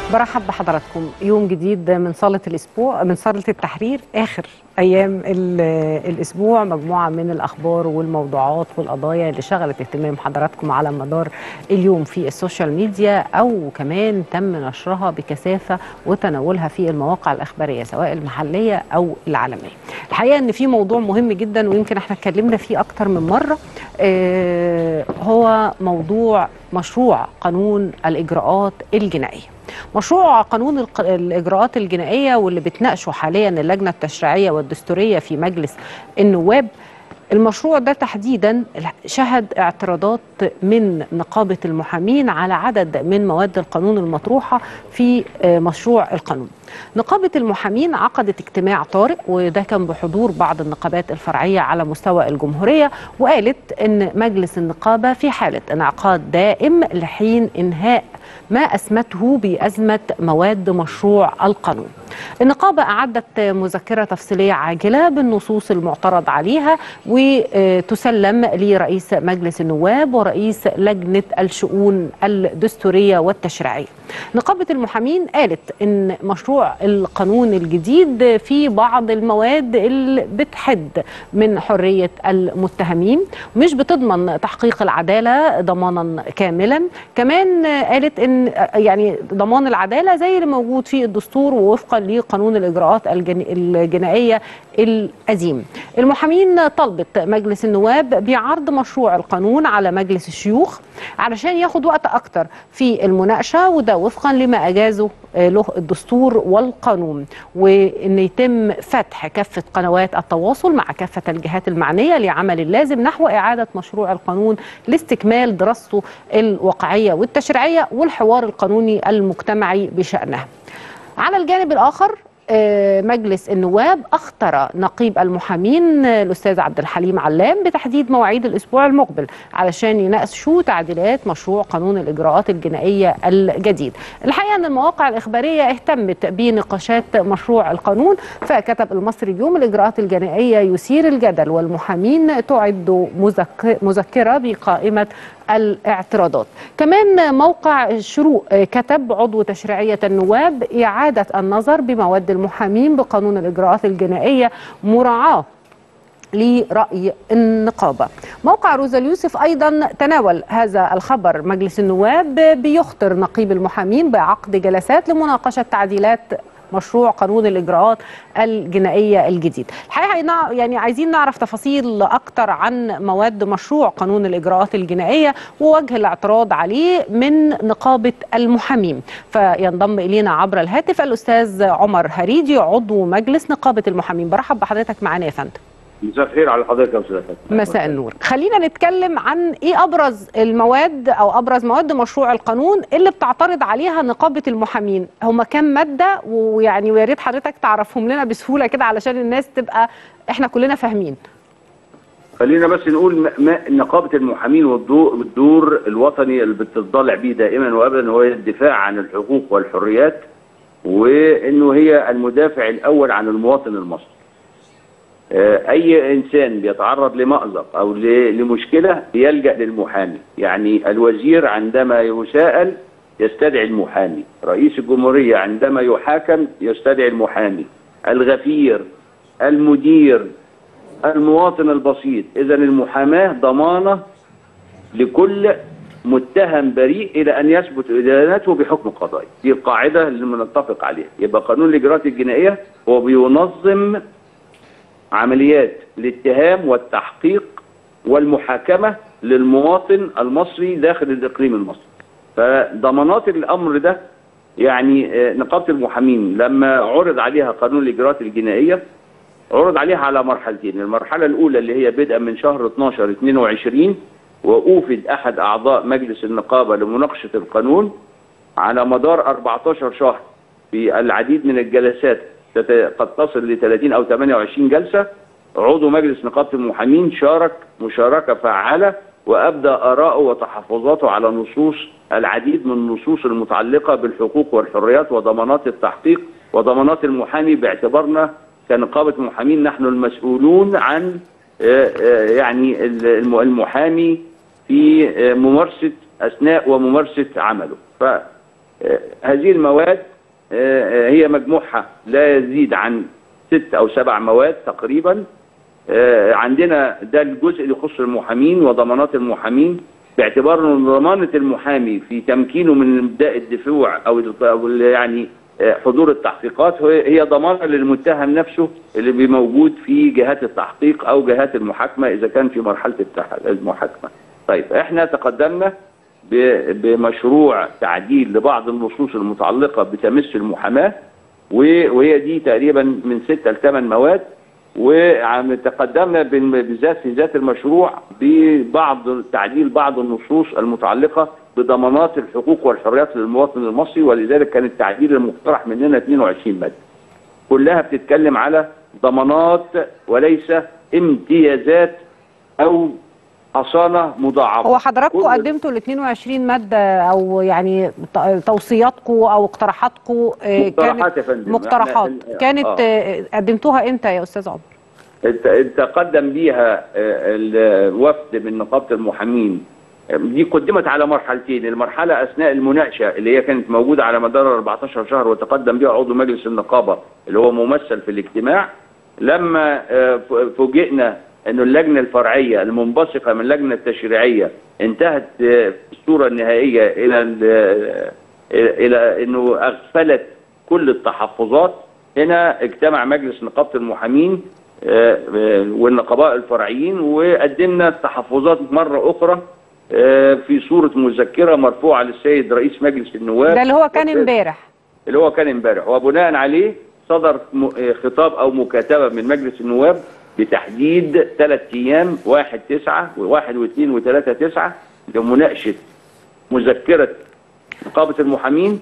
برحب بحضراتكم يوم جديد من صالة الأسبوع من صالة التحرير آخر أيام ال- الأسبوع مجموعة من الأخبار والموضوعات والقضايا اللي شغلت اهتمام حضراتكم على مدار اليوم في السوشيال ميديا أو كمان تم نشرها بكثافة وتناولها في المواقع الإخبارية سواء المحلية أو العالمية الحقيقة أن في موضوع مهم جدا ويمكن احنا اتكلمنا فيه أكتر من مرة آه، هو موضوع مشروع قانون الإجراءات الجنائية مشروع قانون الق- الإجراءات الجنائية واللي بتناقشه حاليا اللجنة التشريعية والدستورية في مجلس النواب المشروع ده تحديدا شهد اعتراضات من نقابة المحامين على عدد من مواد القانون المطروحة في آه، مشروع القانون نقابة المحامين عقدت اجتماع طارئ وده كان بحضور بعض النقابات الفرعية على مستوى الجمهورية وقالت ان مجلس النقابة في حالة انعقاد دائم لحين انهاء ما أسمته بأزمة مواد مشروع القانون النقابة أعدت مذكرة تفصيلية عاجلة بالنصوص المعترض عليها وتسلم لرئيس مجلس النواب ورئيس لجنة الشؤون الدستورية والتشريعية نقابة المحامين قالت أن مشروع القانون الجديد في بعض المواد اللي بتحد من حرية المتهمين مش بتضمن تحقيق العدالة ضمانا كاملا كمان قالت ان يعني ضمان العداله زي اللي موجود في الدستور ووفقا لقانون الاجراءات الجن- الجنائيه القديم. المحامين طلبت مجلس النواب بعرض مشروع القانون على مجلس الشيوخ علشان ياخد وقت اكتر في المناقشه وده وفقا لما اجازه آه، له الدستور والقانون وان يتم فتح كافه قنوات التواصل مع كافه الجهات المعنيه لعمل اللازم نحو اعاده مشروع القانون لاستكمال دراسته الواقعيه والتشريعيه والحوار القانوني المجتمعي بشانها. على الجانب الاخر آه، مجلس النواب اخطر نقيب المحامين آه، الاستاذ عبد الحليم علام بتحديد مواعيد الاسبوع المقبل علشان يناقشوا تعديلات مشروع قانون الاجراءات الجنائيه الجديد. الحقيقه ان المواقع الاخباريه اهتمت بنقاشات مشروع القانون فكتب المصري اليوم الاجراءات الجنائيه يثير الجدل والمحامين تعد مذك- مذكره بقائمه الاعتراضات كمان موقع الشروق آه، كتب عضو تشريعية النواب إعادة النظر بمواد المحامين بقانون الإجراءات الجنائية مراعاة لرأي النقابة موقع روزا اليوسف أيضا تناول هذا الخبر مجلس النواب بيخطر نقيب المحامين بعقد جلسات لمناقشة تعديلات مشروع قانون الإجراءات الجنائية الجديد الحقيقة نع- يعني عايزين نعرف تفاصيل أكتر عن مواد مشروع قانون الإجراءات الجنائية ووجه الاعتراض عليه من نقابة المحامين فينضم إلينا عبر الهاتف الأستاذ عمر هريدي عضو مجلس نقابة المحامين برحب بحضرتك معانا يا فندم مساء الخير على حضرتك يا استاذ فتحي. مساء النور خلينا نتكلم عن ايه ابرز المواد او ابرز مواد مشروع القانون اللي بتعترض عليها نقابه المحامين هما كام ماده ويعني ويا ريت حضرتك تعرفهم لنا بسهوله كده علشان الناس تبقى احنا كلنا فاهمين خلينا بس نقول ما- ما نقابه المحامين والدور, والدور الوطني اللي بتتضلع بيه دائما وابدا هو الدفاع عن الحقوق والحريات وانه هي المدافع الاول عن المواطن المصري. آه، اي انسان بيتعرض لمأزق او ل- لمشكله يلجأ للمحامي، يعني الوزير عندما يساءل يستدعي المحامي، رئيس الجمهوريه عندما يحاكم يستدعي المحامي، الغفير، المدير، المواطن البسيط، اذا المحاماه ضمانه لكل متهم بريء الى ان يثبت ادانته بحكم قضائي، دي القاعده اللي بنتفق عليها، يبقى قانون الاجراءات الجنائيه هو بينظم عمليات الاتهام والتحقيق والمحاكمه للمواطن المصري داخل الاقليم المصري. فضمانات الامر ده يعني آه، نقابه المحامين لما عرض عليها قانون الاجراءات الجنائيه عرض عليها على مرحلتين، المرحله الاولى اللي هي بدءا من شهر 12 22 واوفد احد اعضاء مجلس النقابه لمناقشه القانون على مدار 14 شهر في العديد من الجلسات تت- قد تصل ل 30 او 28 جلسه عضو مجلس نقابه المحامين شارك مشاركه فعاله وابدى اراءه وتحفظاته على نصوص العديد من النصوص المتعلقه بالحقوق والحريات وضمانات التحقيق وضمانات المحامي باعتبارنا كنقابه محامين نحن المسؤولون عن آه، آه، يعني الم- المحامي في آه، ممارسه اثناء وممارسه عمله ف آه، هذه المواد آه، آه، هي مجموعها لا يزيد عن ست او سبع مواد تقريبا آه، عندنا ده الجزء اللي يخص المحامين وضمانات المحامين باعتبار ان ضمانه المحامي في تمكينه من ابداء الدفوع او ال- أو ال- يعني آه، حضور التحقيقات هي هي ضمانه للمتهم نفسه اللي بي موجود في جهات التحقيق او جهات المحاكمه اذا كان في مرحله التح- المحاكمه. طيب احنا تقدمنا ب- بمشروع تعديل لبعض النصوص المتعلقه بتمس المحاماه و- وهي دي تقريبا من ستة لثمان مواد وعم تقدمنا بال- بالذات في ذات المشروع ببعض تعديل بعض النصوص المتعلقه بضمانات الحقوق والحريات للمواطن المصري ولذلك كان التعديل المقترح مننا 22 ماده. كلها بتتكلم على ضمانات وليس امتيازات او حصانه مضاعفه. هو حضراتكم كل- قدمتوا ال 22 ماده او يعني ت- توصياتكم او اقتراحاتكم آه، مقترحات يا كانت فندم. مقترحات إحنا- كانت آه. آه، قدمتوها امتى يا استاذ عمر؟ ت- تقدم بيها آه، الوفد من نقابه المحامين آه، دي قدمت على مرحلتين المرحله اثناء المناقشه اللي هي كانت موجوده على مدار 14 شهر وتقدم بها عضو مجلس النقابه اللي هو ممثل في الاجتماع لما آه، ف- فوجئنا انه اللجنه الفرعيه المنبثقه من اللجنه التشريعيه انتهت آه، في الصوره النهائيه الى ال- آه، الى انه اغفلت كل التحفظات هنا اجتمع مجلس نقابه المحامين آه، آه، والنقباء الفرعيين وقدمنا التحفظات مره اخرى آه، في صوره مذكره مرفوعه للسيد رئيس مجلس النواب ده اللي هو كان امبارح اللي هو كان امبارح وبناء عليه صدر م- آه، خطاب او مكاتبه من مجلس النواب بتحديد ثلاث ايام واحد تسعة وواحد واثنين وثلاثة تسعة لمناقشة مذكرة نقابة المحامين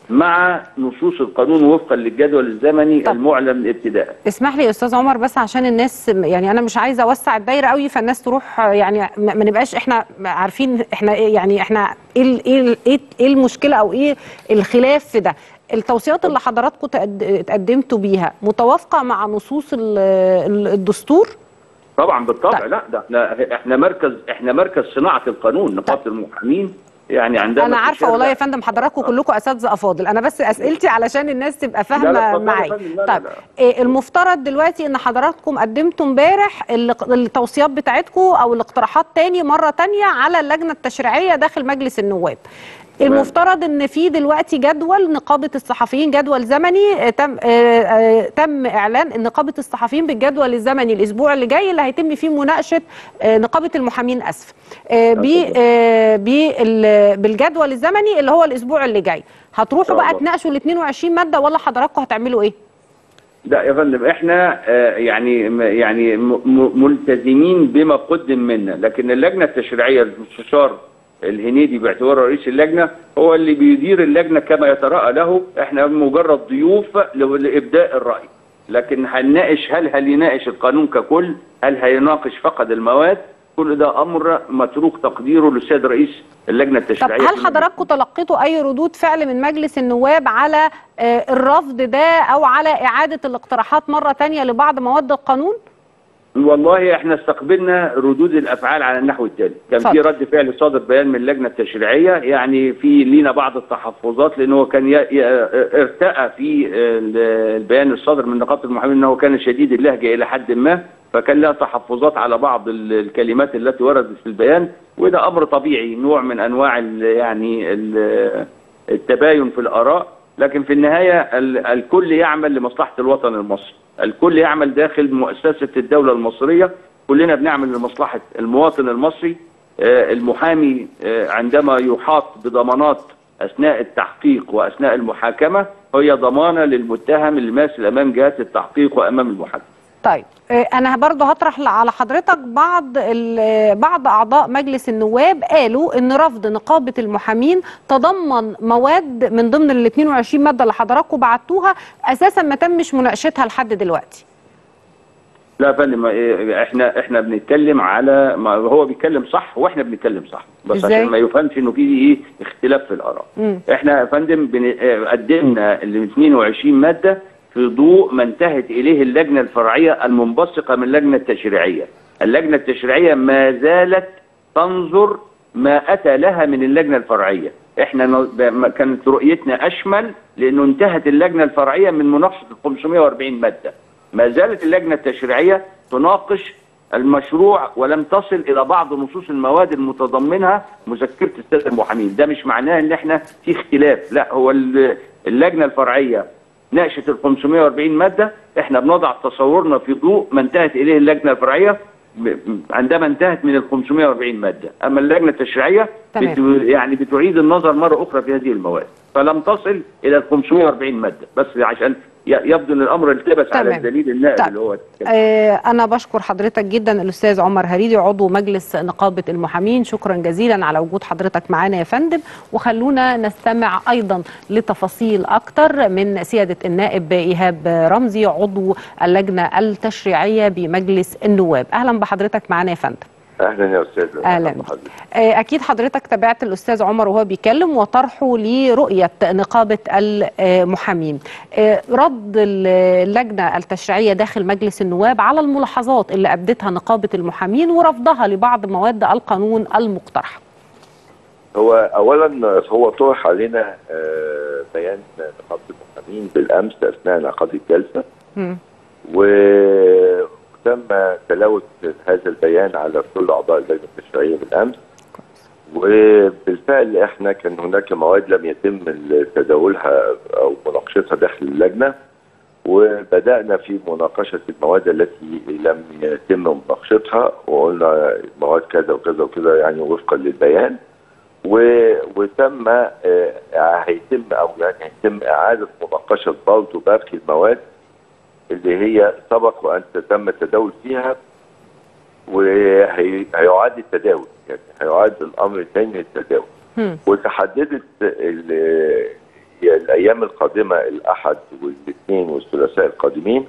مع نصوص القانون وفقا للجدول الزمني طب. المعلن ابتداء اسمح لي يا استاذ عمر بس عشان الناس يعني انا مش عايزه اوسع الدايره قوي فالناس تروح يعني ما ما نبقاش احنا عارفين احنا إيه يعني احنا ايه ال- ايه ال- ايه إيه المشكله او ايه الخلاف في ده التوصيات اللي حضراتكم تقد- تقدمتوا بيها متوافقه مع نصوص ال- ال- الدستور طبعا بالطبع طيب. لا ده احنا احنا مركز احنا مركز صناعة القانون نقابة المحامين يعني عندنا انا عارفه استشارة- والله يا فندم حضراتكم كلكم اساتذه افاضل انا بس اسئلتي علشان الناس تبقى لا، فاهمه اتفضلي يا معايا فندم، لا، لا، طيب لا. إيه المفترض دلوقتي ان حضراتكم قدمتوا امبارح ال- التوصيات بتاعتكم او الاقتراحات تاني مره تانية على اللجنه التشريعيه داخل مجلس النواب تمام. المفترض ان في دلوقتي جدول نقابه الصحفيين جدول زمني آه، تم آه، آه، تم اعلان نقابه الصحفيين بالجدول الزمني الاسبوع اللي جاي اللي هيتم فيه مناقشه آه، نقابه المحامين اسف آه، ب آه، بال- بالجدول الزمني اللي هو الاسبوع اللي جاي هتروحوا شاء بقى الله. تناقشوا ال 22 ماده ولا حضراتكم هتعملوا ايه لا يا فندم احنا آه، يعني يعني م- م- ملتزمين بما قدم منا لكن اللجنه التشريعيه المستشار الهنيدي باعتباره رئيس اللجنه هو اللي بيدير اللجنه كما يتراءى له احنا مجرد ضيوف ل- لابداء الراي لكن هنناقش هل هل يناقش القانون ككل هل هيناقش فقط المواد كل ده امر متروك تقديره للسيد رئيس اللجنه طب التشريعيه هل حضراتكم تلقيتوا اي ردود فعل من مجلس النواب على آه، الرفض ده او على اعاده الاقتراحات مره تانية لبعض مواد القانون والله احنا استقبلنا ردود الافعال على النحو التالي كان في اتفضل. رد فعل صادر بيان من اللجنه التشريعيه يعني في لينا بعض التحفظات لانه هو كان ي- ي- ارتأى في ال- البيان الصادر من نقابه المحامين انه كان شديد اللهجه الى حد ما فكان لها تحفظات على بعض ال- الكلمات التي وردت في البيان وده امر طبيعي نوع من انواع ال- يعني ال- التباين في الاراء لكن في النهايه ال- الكل يعمل لمصلحه الوطن المصري الكل يعمل داخل مؤسسه الدوله المصريه كلنا بنعمل لمصلحه المواطن المصري آه، المحامي آه، عندما يحاط بضمانات اثناء التحقيق واثناء المحاكمه هي ضمانه للمتهم اللي ماسل امام جهات التحقيق وامام المحاكمه طيب آه، انا برضه هطرح ل- على حضرتك بعض ال- بعض اعضاء مجلس النواب قالوا ان رفض نقابه المحامين تضمن مواد من ضمن ال 22 ماده اللي حضراتكم بعتوها اساسا ما تمش مناقشتها لحد دلوقتي لا يا فندم إيه، احنا احنا بنتكلم على ما هو بيتكلم صح واحنا بنتكلم صح بس إزاي؟ عشان ما يفهمش انه في ايه اختلاف في الاراء مم. احنا يا فندم بن- آه، قدمنا ال 22 ماده في ضوء ما انتهت اليه اللجنه الفرعيه المنبثقه من اللجنه التشريعيه اللجنه التشريعيه ما زالت تنظر ما اتى لها من اللجنه الفرعيه احنا ن- ب- ما- كانت رؤيتنا اشمل لانه انتهت اللجنه الفرعيه من مناقشه ال 540 ماده ما زالت اللجنه التشريعيه تناقش المشروع ولم تصل الى بعض نصوص المواد المتضمنها مذكره الساده المحامين ده مش معناه ان احنا في اختلاف لا هو ال- اللجنه الفرعيه ناقشت ال 540 ماده احنا بنضع تصورنا في ضوء ما انتهت اليه اللجنه الفرعيه ب- عندما انتهت من ال 540 ماده اما اللجنه التشريعيه تمام. بت يعني بتعيد النظر مره اخرى في هذه المواد فلم تصل الى ال 540 ماده بس عشان ي- يبدو ان الامر التبس على تمام. الدليل النائب طيب. اللي هو آه، أنا بشكر حضرتك جدا الأستاذ عمر هريدي عضو مجلس نقابة المحامين شكرا جزيلا على وجود حضرتك معنا يا فندم وخلونا نستمع أيضا لتفاصيل أكتر من سيادة النائب إيهاب رمزي عضو اللجنة التشريعية بمجلس النواب أهلا بحضرتك معنا يا فندم اهلا يا استاذ أهلاً. بحضرتك. آه، أكيد حضرتك تابعت الأستاذ عمر وهو بيتكلم وطرحه لرؤية نقابة المحامين آه، رد اللجنة التشريعية داخل مجلس النواب على الملاحظات اللي أبدتها نقابة المحامين ورفضها لبعض مواد القانون المقترحة هو اولا هو طرح علينا آه، بيان نقابه المحامين بالامس اثناء انعقاد الجلسه مم. وتم تلاوه هذا البيان على كل اعضاء اللجنه التشريعيه بالامس وبالفعل احنا كان هناك مواد لم يتم تداولها او مناقشتها داخل اللجنه وبدانا في مناقشه المواد التي لم يتم مناقشتها وقلنا مواد كذا وكذا وكذا يعني وفقا للبيان و- وتم آه، هيتم او يعني هيتم اعاده مناقشه برضه باقي المواد اللي هي سبق وان تم التداول فيها وهيعاد التداول يعني هيعاد الامر تاني للتداول مم. وتحددت ال- الايام القادمه الاحد والاثنين والثلاثاء القادمين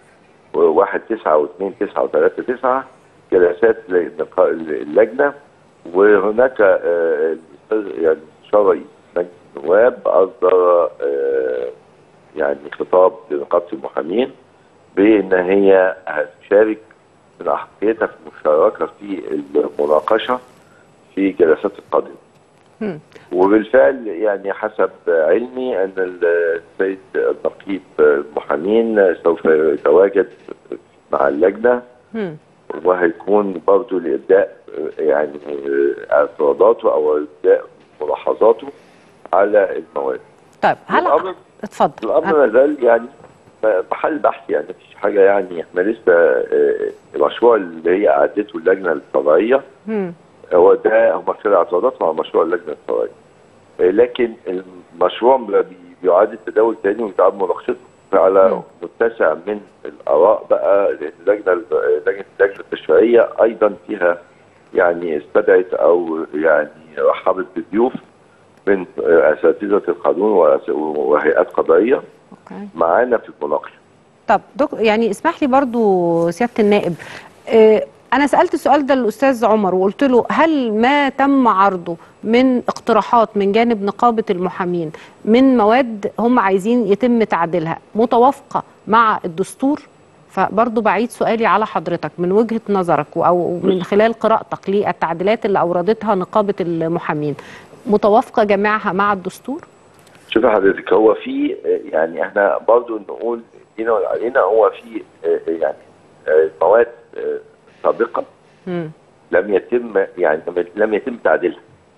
واحد تسعة واثنين تسعة وثلاثة تسعة جلسات للقاء اللجنة وهناك آه، الأستاذ- يعني المستشار رئيس مجلس النواب أصدر آه، يعني خطاب لنقابة المحامين بأن هي هتشارك من أحقيتها في المشاركة في المناقشة في جلسات القادمة مم. وبالفعل يعني حسب علمي ان السيد النقيب المحامين سوف يتواجد مع اللجنه مم. وهيكون برضه لابداء يعني اعتراضاته او ابداء ملاحظاته على المواد. طيب هل الامر اتفضل الامر ما زال يعني محل بحث يعني مفيش حاجه يعني احنا لسه آه، المشروع اللي هي اعدته اللجنه الفرعيه مم. هو ده هم كده اعتراضات مع مشروع اللجنه الفرعيه آه، لكن المشروع بي- بيعاد التداول تاني ويتعاد مناقشته مم. على متسع من الاراء بقى لان اللجنه لجنه اللجنه التشريعيه ايضا فيها يعني استدعت او يعني رحبت بضيوف من آه، اساتذه القانون وأس- وهيئات قضائيه أوكي. معانا في المناقشه طب دك يعني اسمح لي برضو سيادة النائب آه، أنا سألت السؤال ده للأستاذ عمر وقلت له هل ما تم عرضه من اقتراحات من جانب نقابة المحامين من مواد هم عايزين يتم تعديلها متوافقة مع الدستور فبرضو بعيد سؤالي على حضرتك من وجهة نظرك أو من خلال قراءتك للتعديلات اللي أوردتها نقابة المحامين متوافقة جميعها مع الدستور؟ شوف حضرتك هو في آه، يعني احنا برضو نقول هنا ولا علينا هو في آه، يعني آه، مواد آه، سابقه مم. لم يتم يعني لم- لم يتم تعديلها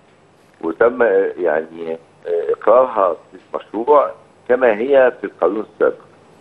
وتم آه، يعني آه، اقرارها في المشروع كما هي في القانون السابق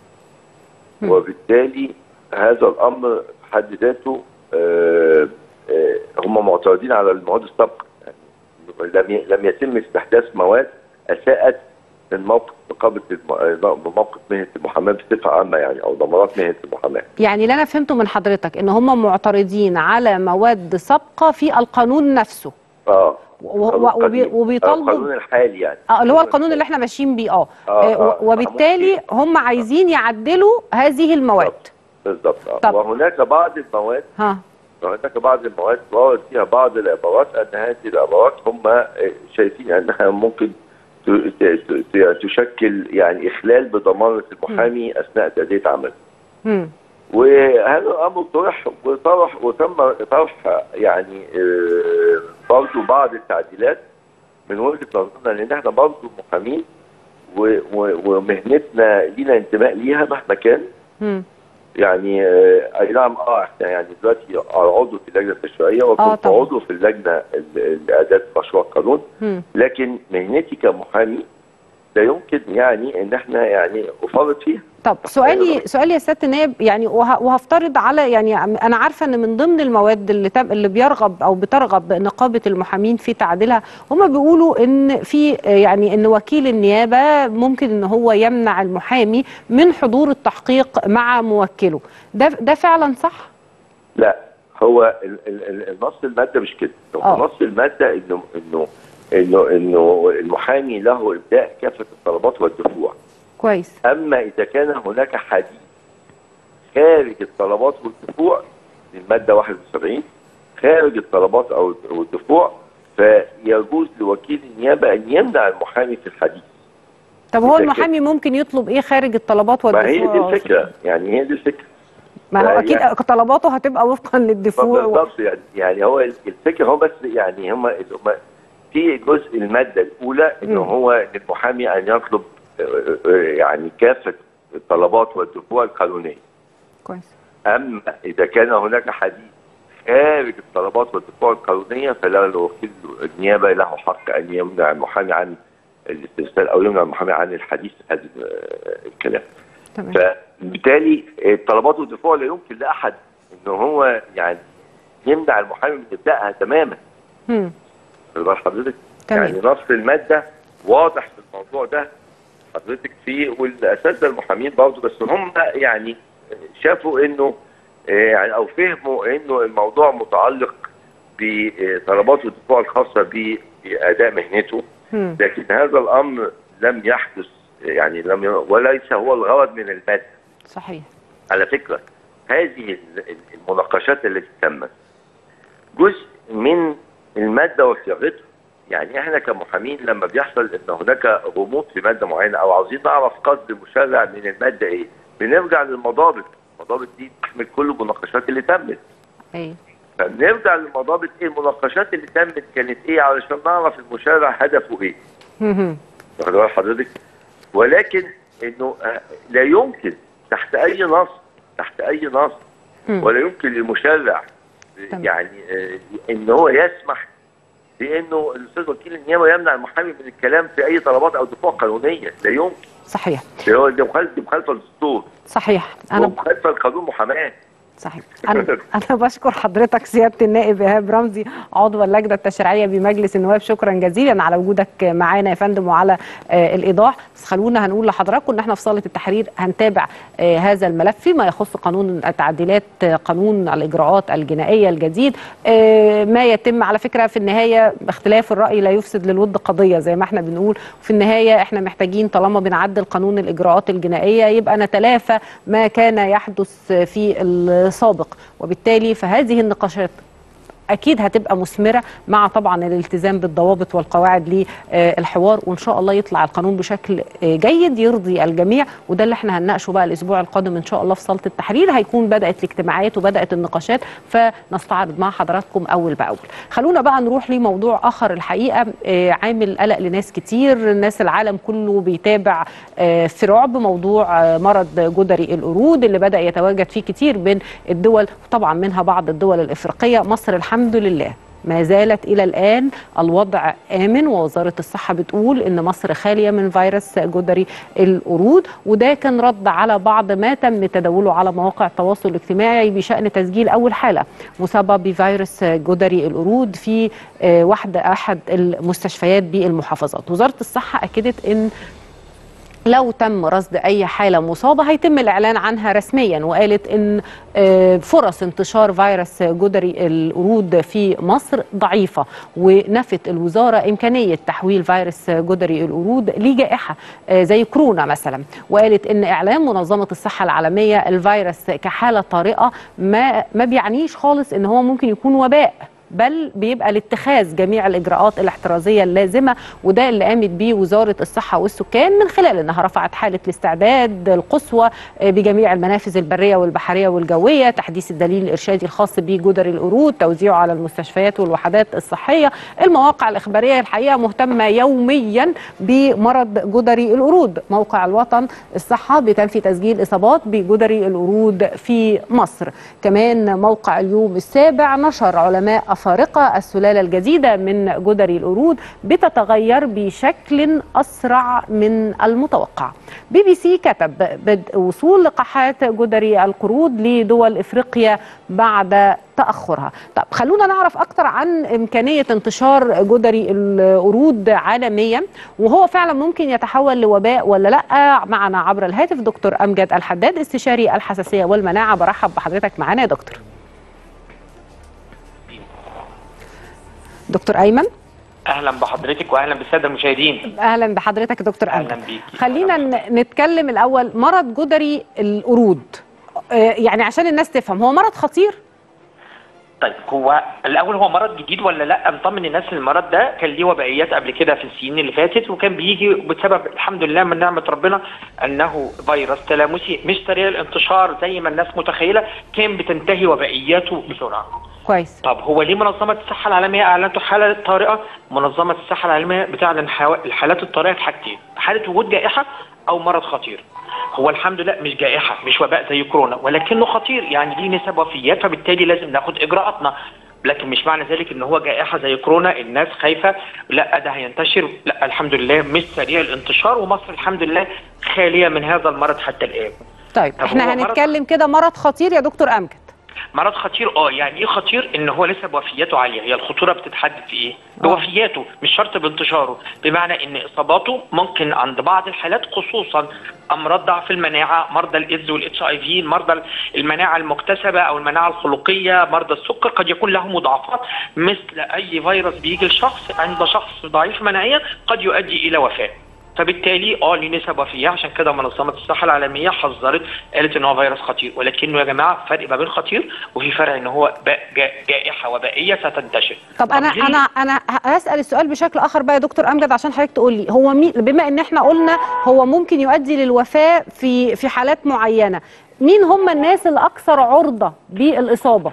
مم. وبالتالي هذا الامر في حد ذاته آه، آه، هم معترضين على المواد السابقه يعني لم ي- لم يتم استحداث مواد اساءت من موقف نقابه الم- موقف مهنه المحاماه بصفه عامه يعني او ضمانات مهنه المحاماه يعني اللي انا فهمته من حضرتك ان هم معترضين على مواد سابقه في القانون نفسه اه و- القانون و- وبي- القديم. وبيطالبوا القانون الحالي يعني اه اللي هو القانون اللي احنا ماشيين بيه اه آه، آه، آه، و- وبالتالي هم عايزين يعدلوا هذه المواد بالضبط آه. طب. وهناك بعض المواد ها وهناك بعض المواد ورد فيها بعض العبارات ان هذه العبارات هم آه، شايفين انها ممكن ت- ت- ت- تشكل يعني اخلال بضمانه المحامي اثناء تاديه عمله. مم. وهذا الامر طرح وطرح وتم طرح يعني آه، برضه بعض التعديلات من وجهه نظرنا لان احنا برضه محامين و- و- ومهنتنا لينا انتماء ليها مهما كان مم. يعني آه، اي نعم اه احنا يعني دلوقتي عضو في اللجنه التشريعيه وكنت طبعا. عضو في اللجنه ال- لاعداد مشروع القانون مم. لكن مهنتي كمحامي لا يمكن يعني ان احنا يعني افرط فيها طب سؤالي سؤالي يا سياده النائب يعني وه- وهفترض على يعني انا عارفه ان من ضمن المواد اللي تم اللي بيرغب او بترغب نقابه المحامين في تعديلها هم بيقولوا ان في يعني ان وكيل النيابه ممكن ان هو يمنع المحامي من حضور التحقيق مع موكله ده ده فعلا صح؟ لا هو ال- ال- ال- النص الماده مش كده هو آه. نص الماده انه انه انه انه المحامي له ابداء كافه الطلبات والدفوع كويس اما اذا كان هناك حديث خارج الطلبات والدفوع الماده 71 خارج الطلبات او الدفوع فيجوز لوكيل النيابه ان يمنع المحامي في الحديث طب هو إذا المحامي ممكن يطلب ايه خارج الطلبات ما هي دي والدفوع الفكره يعني هي دي الفكره ما هو يعني- اكيد طلباته هتبقى وفقا للدفوع و... بالضبط يعني يعني هو الفكره هو بس يعني هم هم في جزء الماده الاولى انه مم. هو للمحامي ان يطلب آه، آه، يعني كافه الطلبات والدفوع القانونيه كويس اما اذا كان هناك حديث خارج الطلبات والدفوع القانونيه فلا الوكيل النيابه له حق ان يمنع المحامي عن الاسترسال او يمنع المحامي عن الحديث في هذا آه، الكلام تمام فبالتالي الطلبات والدفوع لا يمكن لاحد ان هو يعني يمنع المحامي من ابدائها تماما مم. خد بال حضرتك تمام. يعني نص الماده واضح في الموضوع ده حضرتك فيه والاساتذه المحامين برضه بس هم يعني شافوا انه آه، يعني او فهموا انه الموضوع متعلق بطلبات والدفوع الخاصه ب- باداء مهنته مم. لكن هذا الامر لم يحدث يعني لم ي... وليس هو الغرض من الماده صحيح على فكرة هذه ال- ال- المناقشات التي تمت جزء من المادة وصياغتها يعني احنا كمحامين لما بيحصل ان هناك غموض في مادة معينة او عاوزين نعرف قصد المشرع من المادة ايه بنرجع للمضابط المضابط دي تحمل كل المناقشات اللي تمت ايه فبنرجع للمضابط ايه المناقشات اللي تمت كانت ايه علشان نعرف المشرع هدفه ايه مهم. واخد بال حضرتك ولكن انه آه، لا يمكن تحت اي نص تحت اي نص مم. ولا يمكن للمشرع تمام. يعني آه، ان هو يسمح بانه الاستاذ وكيل النيابه يمنع المحامي من الكلام في اي طلبات او دفوع قانونيه لا يمكن صحيح ده هو دي مخالفه دي مخالفه للدستور صحيح انا ومخالفه لقانون محاماه صحيح انا انا بشكر حضرتك سياده النائب ايهاب رمزي عضو اللجنه التشريعيه بمجلس النواب شكرا جزيلا على وجودك معانا يا فندم وعلى آه الايضاح بس خلونا هنقول لحضراتكم ان احنا في صاله التحرير هنتابع آه هذا الملف فيما يخص قانون تعديلات آه، قانون الاجراءات الجنائيه الجديد آه ما يتم على فكره في النهايه اختلاف الراي لا يفسد للود قضيه زي ما احنا بنقول في النهايه احنا محتاجين طالما بنعدل قانون الاجراءات الجنائيه يبقى نتلافى ما كان يحدث في السابق وبالتالي فهذه النقاشات اكيد هتبقى مثمره مع طبعا الالتزام بالضوابط والقواعد للحوار وان شاء الله يطلع القانون بشكل آه، جيد يرضي الجميع وده اللي احنا هنناقشه بقى الاسبوع القادم ان شاء الله في صاله التحرير هيكون بدات الاجتماعات وبدات النقاشات فنستعرض مع حضراتكم اول باول خلونا بقى نروح لموضوع اخر الحقيقه آه، عامل قلق لناس كتير ناس العالم كله بيتابع آه، في رعب موضوع آه، مرض جدري القرود اللي بدا يتواجد فيه كتير من الدول وطبعا منها بعض الدول الافريقيه مصر الحمد لله ما زالت الى الان الوضع امن ووزاره الصحه بتقول ان مصر خاليه من فيروس جدري القرود وده كان رد على بعض ما تم تداوله على مواقع التواصل الاجتماعي بشان تسجيل اول حاله مصابه بفيروس جدري القرود في آه، واحده احد المستشفيات بالمحافظات وزاره الصحه اكدت ان لو تم رصد اي حاله مصابه هيتم الاعلان عنها رسميا وقالت ان آه، فرص انتشار فيروس جدري القرود في مصر ضعيفه ونفت الوزاره امكانيه تحويل فيروس جدري القرود لجائحه آه، زي كورونا مثلا وقالت ان اعلان منظمه الصحه العالميه الفيروس كحاله طارئه ما ما بيعنيش خالص ان هو ممكن يكون وباء بل بيبقى لاتخاذ جميع الاجراءات الاحترازيه اللازمه وده اللي قامت بيه وزاره الصحه والسكان من خلال انها رفعت حاله الاستعداد القصوى بجميع المنافذ البريه والبحريه والجويه تحديث الدليل الارشادي الخاص بجدر القرود توزيعه على المستشفيات والوحدات الصحيه المواقع الاخباريه الحقيقه مهتمه يوميا بمرض جدري القرود موقع الوطن الصحه بتنفي تسجيل اصابات بجدري القرود في مصر كمان موقع اليوم السابع نشر علماء افارقه السلاله الجديده من جدري القرود بتتغير بشكل اسرع من المتوقع بي بي سي كتب بدء وصول لقاحات جدري القرود لدول افريقيا بعد تاخرها طب خلونا نعرف اكتر عن امكانيه انتشار جدري القرود عالميا وهو فعلا ممكن يتحول لوباء ولا لا معنا عبر الهاتف دكتور امجد الحداد استشاري الحساسيه والمناعه برحب بحضرتك معانا يا دكتور دكتور ايمن اهلا بحضرتك واهلا بالساده المشاهدين اهلا بحضرتك يا دكتور اهلا امجد بيكي خلينا ن- نتكلم الاول مرض جدري القرود آه، يعني عشان الناس تفهم هو مرض خطير طيب هو الاول هو مرض جديد ولا لا نطمن الناس ان المرض ده كان ليه وبائيات قبل كده في السنين اللي فاتت وكان بيجي بسبب الحمد لله من نعمه ربنا انه فيروس تلامسي مش سريع الانتشار زي ما الناس متخيله كان بتنتهي وبائياته بسرعه كويس طب هو ليه منظمة الصحة العالمية أعلنت حالة طارئة؟ منظمة الصحة العالمية بتعلن حوا- الحالات الطارئة في حاجتين، حالة وجود جائحة أو مرض خطير. هو الحمد لله مش جائحة مش وباء زي كورونا ولكنه خطير يعني ليه نسب وفيات فبالتالي لازم ناخد إجراءاتنا. لكن مش معنى ذلك ان هو جائحه زي كورونا الناس خايفه لا ده هينتشر لا الحمد لله مش سريع الانتشار ومصر الحمد لله خاليه من هذا المرض حتى الان طيب طب احنا هو مرض- هنتكلم كده مرض خطير يا دكتور امجد مرض خطير اه يعني ايه خطير ان هو نسب وفياته عاليه هي الخطوره بتتحدد في ايه آه. بوفياته مش شرط بانتشاره بمعنى ان اصاباته ممكن عند بعض الحالات خصوصا امراض ضعف المناعه مرضى الايدز والاتش اي في مرضى المناعه المكتسبه او المناعه الخلقيه مرضى السكر قد يكون لهم مضاعفات مثل اي فيروس بيجي لشخص عند شخص ضعيف مناعيا قد يؤدي الى وفاه فبالتالي اه ليه نسب وفيه عشان كده منظمه الصحه العالميه حذرت قالت ان هو فيروس خطير ولكنه يا جماعه فرق ما بين خطير وفي فرق ان هو با- جا- جائحه وبائيه ستنتشر طب انا ليه؟ انا انا هسال السؤال بشكل اخر بقى يا دكتور امجد عشان حضرتك تقول لي هو مين بما ان احنا قلنا هو ممكن يؤدي للوفاه في في حالات معينه مين هم الناس الاكثر عرضه بالاصابه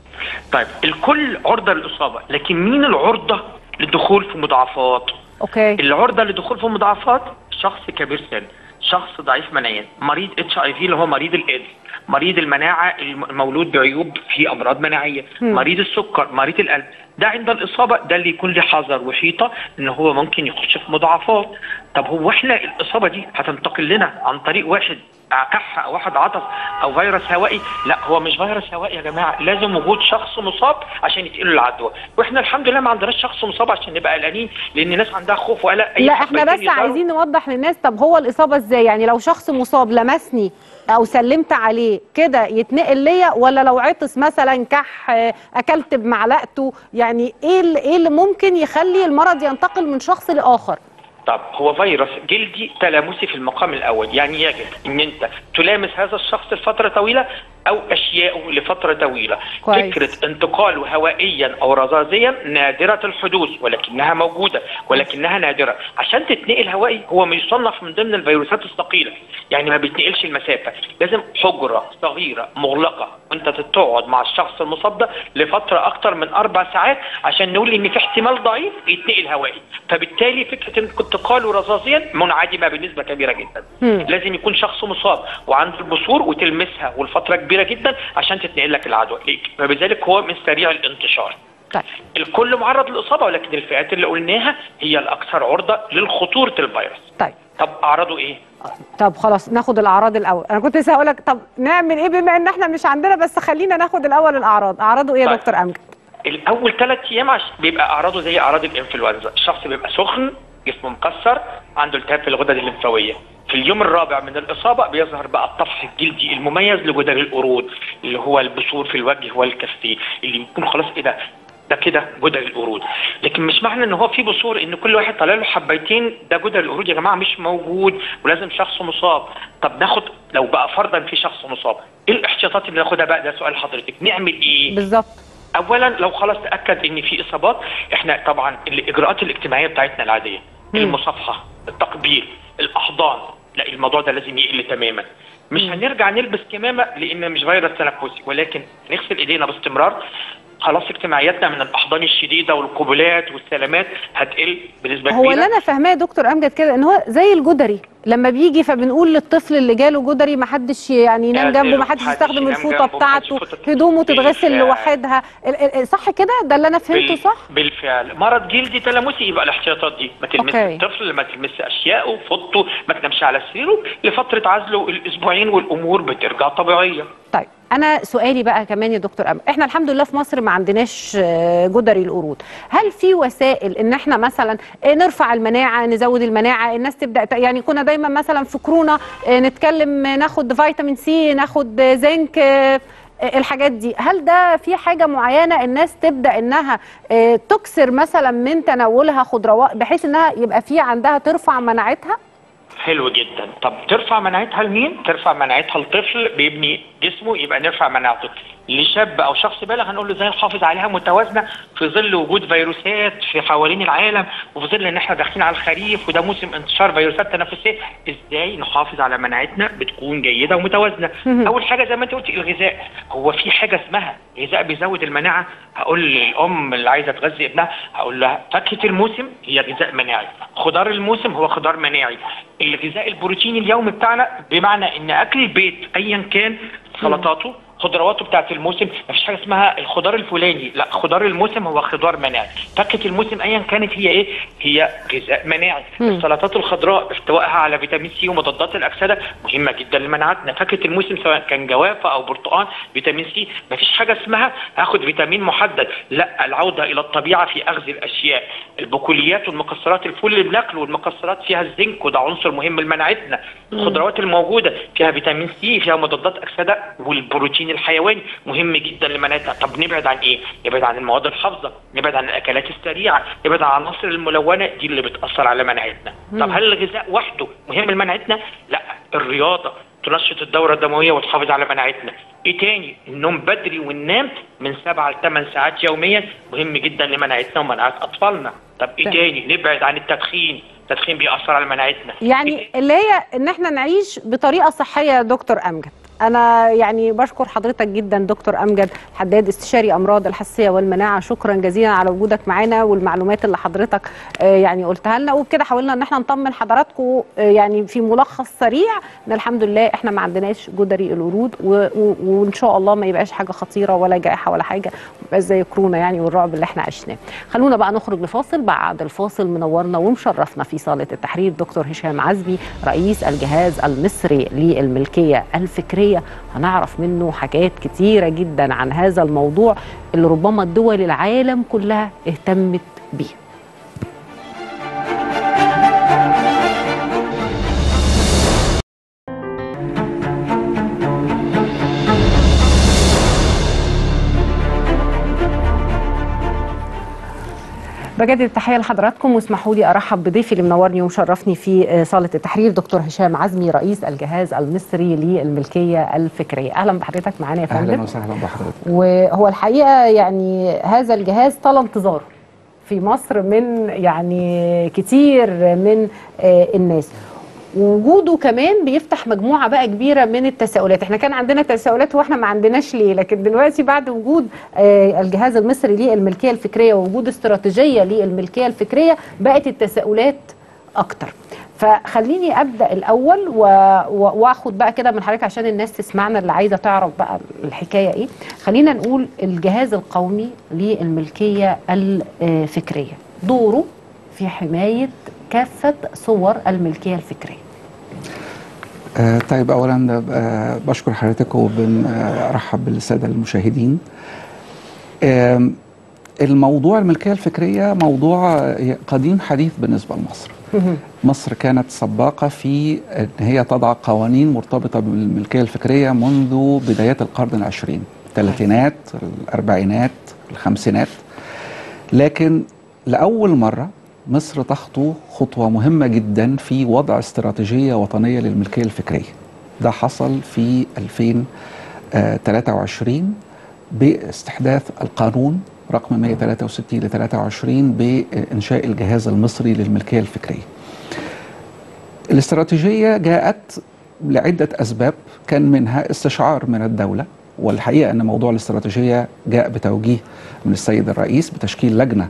طيب الكل عرضه للاصابه لكن مين العرضه للدخول في مضاعفات اوكي العرضه للدخول في مضاعفات شخص كبير سن شخص ضعيف مناعيا مريض اتش اي في اللي هو مريض الايدز مريض المناعه الم- المولود بعيوب في امراض مناعيه مم. مريض السكر مريض القلب ده عند الاصابه ده اللي يكون له حذر وحيطه ان هو ممكن يخش في مضاعفات طب هو احنا الاصابه دي هتنتقل لنا عن طريق واحد كح او واحد عطس او فيروس هوائي لا هو مش فيروس هوائي يا جماعه لازم وجود شخص مصاب عشان يتقل العدوى واحنا الحمد لله ما عندناش شخص مصاب عشان نبقى قلقانين لان الناس عندها خوف وقلق أي لا حد احنا بيتم بس يظهر- عايزين نوضح للناس طب هو الاصابه ازاي يعني لو شخص مصاب لمسني او سلمت عليه كده يتنقل ليا ولا لو عطس مثلا كح آه، اكلت بمعلقته يعني ايه اللي ايه اللي ممكن يخلي المرض ينتقل من شخص لاخر طب هو فيروس جلدي تلامسي في المقام الاول يعني يجب ان انت تلامس هذا الشخص لفتره طويله او اشياءه لفتره طويله كويس. فكره انتقاله هوائيا او رذاذيا نادره الحدوث ولكنها موجوده ولكنها نادره عشان تتنقل هوائي هو مش يصنف من ضمن الفيروسات الثقيله يعني ما بيتنقلش المسافه لازم حجره صغيره مغلقه وانت تقعد مع الشخص المصاب ده لفتره اكتر من اربع ساعات عشان نقول ان في احتمال ضعيف يتنقل هوائي فبالتالي فكره انتقاله رذاذيا منعدمه بنسبه كبيره جدا مم. لازم يكون شخص مصاب وعنده البثور وتلمسها والفتره كبيره جدا عشان تتنقل لك العدوى فبذلك هو من سريع الانتشار طيب الكل معرض للاصابه ولكن الفئات اللي قلناها هي الاكثر عرضه للخطوره الفيروس طيب طب اعراضه ايه طب خلاص ناخد الاعراض الاول انا كنت لسه هقول لك طب نعمل ايه بما ان احنا مش عندنا بس خلينا ناخد الاول الاعراض اعراضه ايه يا طيب. دكتور امجد الاول ثلاث ايام عش... بيبقى اعراضه زي اعراض الانفلونزا الشخص بيبقى سخن جسمه مكسر عنده التهاب في الغدد الليمفاويه في اليوم الرابع من الاصابه بيظهر بقى الطفح الجلدي المميز لجدر القرود اللي هو البثور في الوجه والكفين اللي بيكون خلاص ايه ده ده كده جدر القرود لكن مش معنى ان هو في بثور ان كل واحد طالع له حبيتين ده جدر القرود يا جماعه مش موجود ولازم شخص مصاب طب ناخد لو بقى فرضا في شخص مصاب ايه الاحتياطات اللي ناخدها بقى ده سؤال حضرتك نعمل ايه بالظبط اولا لو خلاص تاكد ان في اصابات احنا طبعا الاجراءات الاجتماعيه بتاعتنا العاديه المصافحه التقبيل الاحضان لا الموضوع ده لازم يقل تماما مش هنرجع نلبس كمامه لان مش فيروس تنفسي ولكن نغسل ايدينا باستمرار خلاص اجتماعياتنا من الاحضان الشديده والقبلات والسلامات هتقل بنسبه هو كبيره اللي انا فاهماه يا دكتور امجد كده ان هو زي الجدري لما بيجي فبنقول للطفل اللي جاله جدري ما حدش يعني ينام يعزله، جنبه ما حدش محدش يستخدم ينام الفوطه جنبه، محدش بتاعته يفوت- هدومه تتغسل بالفعل. لوحدها ال- ال- صح كده ده اللي انا فهمته بال- صح بالفعل مرض جلدي تلامسي يبقى الاحتياطات دي ما تلمس أوكي. الطفل ما تلمس اشيائه فوطه ما تنامش على سريره لفتره عزله الاسبوعين والامور بترجع طبيعيه طيب انا سؤالي بقى كمان يا دكتور أم احنا الحمد لله في مصر ما عندناش آه، جدري القرود هل في وسائل ان احنا مثلا آه، نرفع المناعه نزود المناعه الناس تبدا ت- يعني كنا دايما مثلا في كورونا آه، نتكلم آه، ناخد فيتامين سي ناخد آه، زنك آه، آه، الحاجات دي هل ده في حاجه معينه الناس تبدا انها آه، تكسر مثلا من تناولها خضروات بحيث انها يبقى في عندها ترفع مناعتها حلو جدا طب ترفع مناعتها لمين ترفع مناعتها لطفل بيبني جسمه يبقى نرفع مناعته لشاب او شخص بالغ هنقول له ازاي نحافظ عليها متوازنه في ظل وجود فيروسات في حوالين العالم وفي ظل ان احنا داخلين على الخريف وده موسم انتشار فيروسات تنفسيه ازاي نحافظ على مناعتنا بتكون جيده ومتوازنه اول حاجه زي ما انت قلت الغذاء هو في حاجه اسمها غذاء بيزود المناعه هقول للام اللي عايزه تغذي ابنها هقول لها فاكهه الموسم هي غذاء مناعي خضار الموسم هو خضار مناعي الغذاء البروتيني اليومي بتاعنا بمعنى ان اكل البيت ايا كان سلطاته خضرواته بتاعت الموسم مفيش حاجه اسمها الخضار الفلاني لا خضار الموسم هو خضار مناعي فاكهه الموسم ايا كانت هي ايه هي غذاء مناعي السلطات الخضراء احتوائها على فيتامين سي ومضادات الاكسده مهمه جدا لمناعتنا فاكهه الموسم سواء كان جوافه او برتقال فيتامين سي مفيش حاجه اسمها هاخد فيتامين محدد لا العوده الى الطبيعه في اخذ الاشياء البقوليات والمكسرات الفول اللي بناكله والمكسرات فيها الزنك وده عنصر مهم لمناعتنا الخضروات الموجوده فيها فيتامين سي فيها مضادات اكسده والبروتين الحيواني مهم جدا لمناعتنا طب نبعد عن ايه نبعد عن المواد الحافظه نبعد عن الاكلات السريعه نبعد عن العناصر الملونه دي اللي بتاثر على مناعتنا طب هل الغذاء وحده مهم لمناعتنا لا الرياضه تنشط الدورة الدموية وتحافظ على مناعتنا. ايه تاني؟ النوم بدري والنام من سبعة لثمان ساعات يوميا مهم جدا لمناعتنا ومناعة أطفالنا. طب ايه تمام. تاني؟ نبعد عن التدخين، التدخين بيأثر على مناعتنا. يعني اللي هي ان احنا نعيش بطريقه صحيه يا دكتور امجد انا يعني بشكر حضرتك جدا دكتور امجد حداد استشاري امراض الحساسيه والمناعه شكرا جزيلا على وجودك معانا والمعلومات اللي حضرتك آه، يعني قلتها لنا وبكده حاولنا ان احنا نطمن حضراتكم آه، يعني في ملخص سريع ان الحمد لله احنا ما عندناش جدري القرود و- و- وان شاء الله ما يبقاش حاجه خطيره ولا جائحه ولا حاجه ما يبقاش زي كورونا يعني والرعب اللي احنا عشناه خلونا بقى نخرج لفاصل بعد الفاصل منورنا ومشرفنا في صاله التحرير دكتور هشام عزمي رئيس الجهاز المصري للملكيه الفكريه هنعرف منه حاجات كتيره جدا عن هذا الموضوع اللي ربما دول العالم كلها اهتمت بيه بجدد التحيه لحضراتكم واسمحوا لي ارحب بضيفي اللي منورني ومشرفني في آه، صاله التحرير دكتور هشام عزمي رئيس الجهاز المصري للملكيه الفكريه اهلا بحضرتك معانا يا فندم اهلا وسهلا بحضرتك وهو الحقيقه يعني هذا الجهاز طال انتظاره في مصر من يعني كتير من آه، الناس وجوده كمان بيفتح مجموعه بقى كبيره من التساؤلات احنا كان عندنا تساؤلات واحنا ما عندناش ليه لكن دلوقتي بعد وجود آه، الجهاز المصري للملكيه الفكريه ووجود استراتيجيه للملكيه الفكريه بقت التساؤلات اكتر فخليني ابدا الاول و... و... واخد بقى كده من حضرتك عشان الناس تسمعنا اللي عايزه تعرف بقى الحكايه ايه خلينا نقول الجهاز القومي للملكيه الفكريه دوره في حمايه كافه صور الملكيه الفكريه آه طيب اولا آه بشكر حضرتك وبنرحب بالساده المشاهدين آه الموضوع الملكيه الفكريه موضوع آه، قديم حديث بالنسبه لمصر مصر كانت سباقه في ان هي تضع قوانين مرتبطه بالملكيه الفكريه منذ بدايات القرن العشرين الثلاثينات الاربعينات الخمسينات لكن لاول مره مصر تخطو خطوه مهمه جدا في وضع استراتيجيه وطنيه للملكيه الفكريه ده حصل في 2023 باستحداث القانون رقم 163 ل 23 بإنشاء الجهاز المصري للملكية الفكرية الاستراتيجية جاءت لعدة أسباب كان منها استشعار من الدولة والحقيقة أن موضوع الاستراتيجية جاء بتوجيه من السيد الرئيس بتشكيل لجنة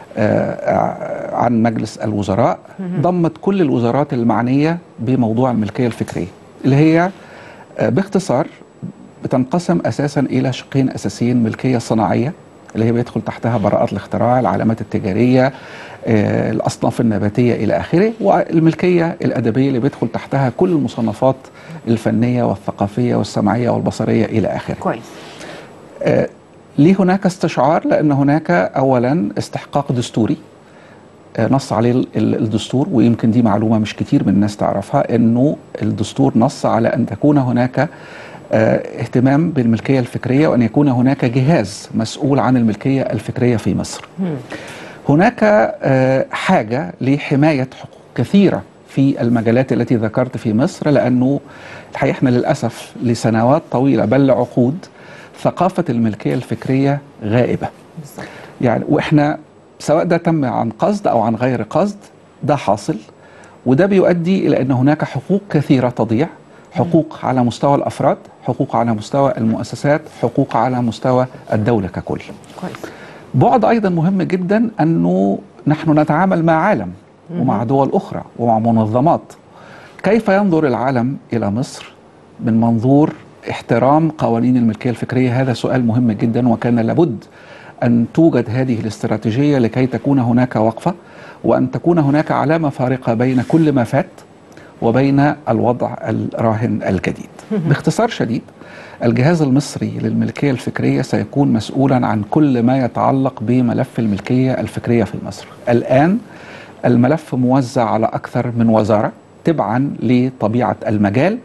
آه، عن مجلس الوزراء ضمت كل الوزارات المعنية بموضوع الملكية الفكرية اللي هي آه، باختصار بتنقسم أساسا إلى شقين أساسيين ملكية صناعية اللي هي بيدخل تحتها براءات الاختراع العلامات التجارية آه، الأصناف النباتية إلى آخره والملكية الأدبية اللي بيدخل تحتها كل المصنفات الفنية والثقافية والسمعية والبصرية إلى آخره كويس آه، ليه هناك استشعار لأن هناك أولا استحقاق دستوري آه، نص عليه ال- ال- الدستور ويمكن دي معلومة مش كتير من الناس تعرفها أنه الدستور نص على أن تكون هناك آه، اهتمام بالملكية الفكرية وأن يكون هناك جهاز مسؤول عن الملكية الفكرية في مصر هناك آه، حاجة لحماية حقوق كثيرة في المجالات التي ذكرت في مصر لأنه الحقيقة احنا للأسف لسنوات طويلة بل لعقود ثقافة الملكية الفكرية غائبة بالظبط يعني واحنا سواء ده تم عن قصد او عن غير قصد ده حاصل وده بيؤدي الى ان هناك حقوق كثيره تضيع حقوق على مستوى الافراد حقوق على مستوى المؤسسات حقوق على مستوى الدوله ككل كويس بعد ايضا مهم جدا انه نحن نتعامل مع عالم ومع دول اخرى ومع منظمات كيف ينظر العالم الى مصر من منظور احترام قوانين الملكيه الفكريه هذا سؤال مهم جدا وكان لابد ان توجد هذه الاستراتيجيه لكي تكون هناك وقفه وان تكون هناك علامه فارقه بين كل ما فات وبين الوضع الراهن الجديد باختصار شديد الجهاز المصري للملكيه الفكريه سيكون مسؤولا عن كل ما يتعلق بملف الملكيه الفكريه في مصر الان الملف موزع على اكثر من وزاره تبعا لطبيعه المجال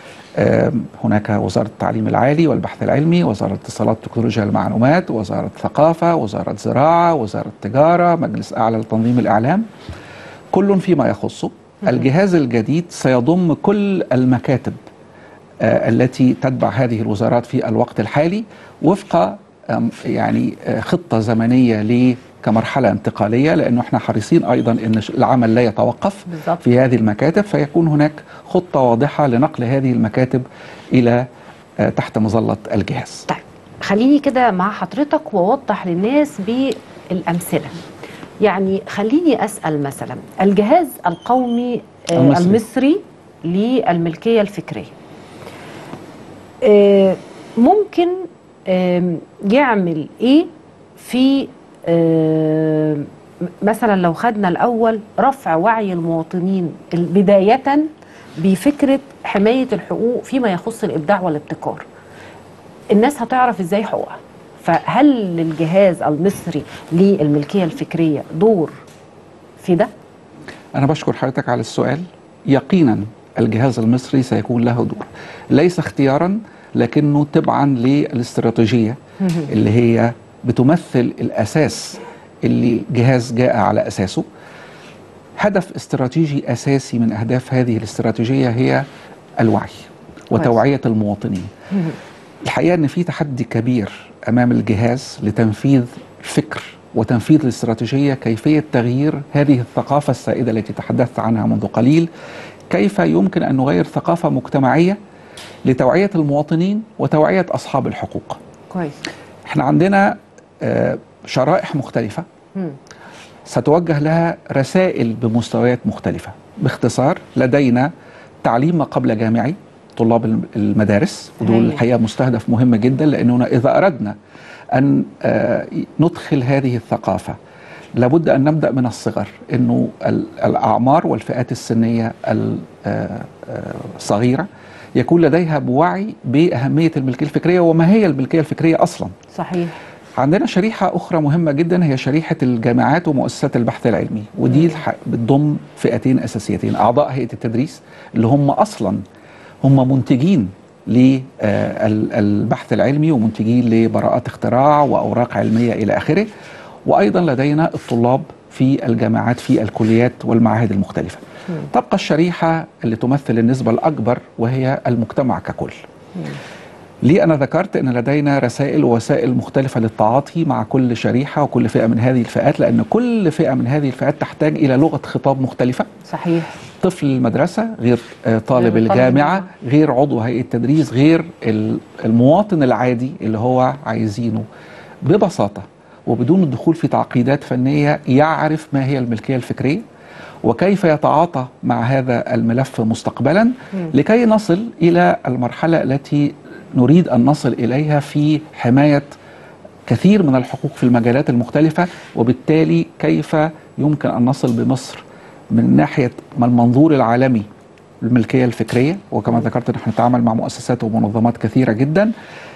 آم، هناك وزارة التعليم العالي والبحث العلمي وزارة الاتصالات وتكنولوجيا المعلومات وزارة الثقافة وزارة زراعة وزارة التجارة مجلس أعلى لتنظيم الإعلام كل فيما يخصه الجهاز الجديد سيضم كل المكاتب آه، التي تتبع هذه الوزارات في الوقت الحالي وفق آم، يعني آه، خطة زمنية ل كمرحلة انتقالية لأنه احنا حريصين أيضا أن ش- العمل لا يتوقف بالظبط. في هذه المكاتب فيكون هناك خطة واضحة لنقل هذه المكاتب إلى آه، تحت مظلة الجهاز طيب خليني كده مع حضرتك واوضح للناس بالامثله يعني خليني اسال مثلا الجهاز القومي آه، المصري. المصري للملكيه الفكريه آه، ممكن آم، يعمل ايه في آم، مثلا لو خدنا الاول رفع وعي المواطنين ال- بدايه بفكره حمايه الحقوق فيما يخص الابداع والابتكار الناس هتعرف ازاي حقوقها فهل للجهاز المصري للملكيه الفكريه دور في ده أنا بشكر حضرتك على السؤال يقينا الجهاز المصري سيكون له دور ليس اختيارا لكنه تبعا للاستراتيجية اللي هي بتمثل الأساس اللي الجهاز جاء على أساسه هدف استراتيجي أساسي من أهداف هذه الاستراتيجية هي الوعي وتوعية المواطنين الحقيقة أن في تحدي كبير أمام الجهاز لتنفيذ الفكر وتنفيذ الاستراتيجية كيفية تغيير هذه الثقافة السائدة التي تحدثت عنها منذ قليل كيف يمكن أن نغير ثقافة مجتمعية لتوعية المواطنين وتوعية أصحاب الحقوق كويس احنا عندنا آه، شرائح مختلفة مم. ستوجه لها رسائل بمستويات مختلفة باختصار لدينا تعليم ما قبل جامعي طلاب الم- المدارس ودول هايل. الحقيقة مستهدف مهم جدا لأننا إذا أردنا أن آه، ندخل هذه الثقافة لابد أن نبدأ من الصغر أنه ال- الأعمار والفئات السنية ال- آه، آه، الصغيرة يكون لديها بوعي بأهمية الملكية الفكرية وما هي الملكية الفكرية أصلاً صحيح عندنا شريحة أخرى مهمة جدا هي شريحة الجامعات ومؤسسات البحث العلمي ودي الح... بتضم فئتين أساسيتين أعضاء هيئة التدريس اللي هم أصلا هم منتجين للبحث العلمي ومنتجين لبراءات اختراع وأوراق علمية إلى آخره وأيضا لدينا الطلاب في الجامعات في الكليات والمعاهد المختلفة تبقى الشريحة اللي تمثل النسبة الأكبر وهي المجتمع ككل ليه أنا ذكرت أن لدينا رسائل ووسائل مختلفة للتعاطي مع كل شريحة وكل فئة من هذه الفئات لأن كل فئة من هذه الفئات تحتاج إلى لغة خطاب مختلفة صحيح طفل المدرسة غير آه، طالب غير طالب الجامعة الجامعة. غير عضو هيئة التدريس غير ال- المواطن العادي اللي هو عايزينه ببساطة وبدون الدخول في تعقيدات فنية يعرف ما هي الملكية الفكرية وكيف يتعاطى مع هذا الملف مستقبلا لكي نصل إلى المرحلة التي نريد أن نصل إليها في حماية كثير من الحقوق في المجالات المختلفة وبالتالي كيف يمكن أن نصل بمصر من ناحية ما المنظور العالمي الملكية الفكرية وكما ذكرت نحن نتعامل مع مؤسسات ومنظمات كثيرة جدا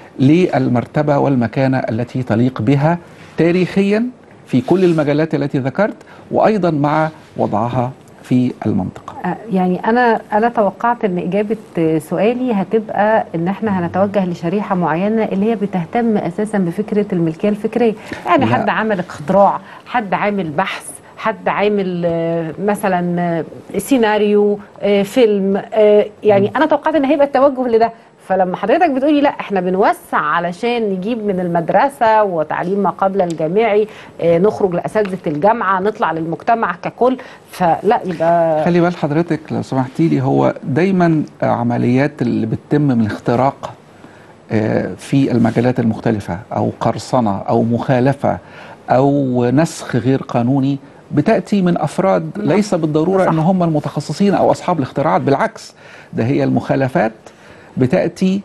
للمرتبة والمكانة التي تليق بها تاريخيا في كل المجالات التي ذكرت وأيضا مع وضعها في المنطقة آه، يعني انا انا توقعت ان اجابه آه، سؤالي هتبقى ان احنا هنتوجه لشريحه معينه اللي هي بتهتم اساسا بفكره الملكيه الفكريه يعني لا. حد عمل اختراع حد عامل بحث حد عامل آه، مثلا آه، سيناريو آه، فيلم آه، يعني انا توقعت ان هيبقى التوجه لده فلما حضرتك بتقولي لا احنا بنوسع علشان نجيب من المدرسه وتعليم ما قبل الجامعي آه، نخرج لاساتذه الجامعه نطلع للمجتمع ككل فلا يبقى خلي بال حضرتك لو سمحتي لي هو دايما عمليات اللي بتتم من اختراق آه، في المجالات المختلفة أو قرصنة أو مخالفة أو نسخ غير قانوني بتأتي من أفراد ليس بالضرورة صح. أن هم المتخصصين أو أصحاب الاختراعات بالعكس ده هي المخالفات بتأتي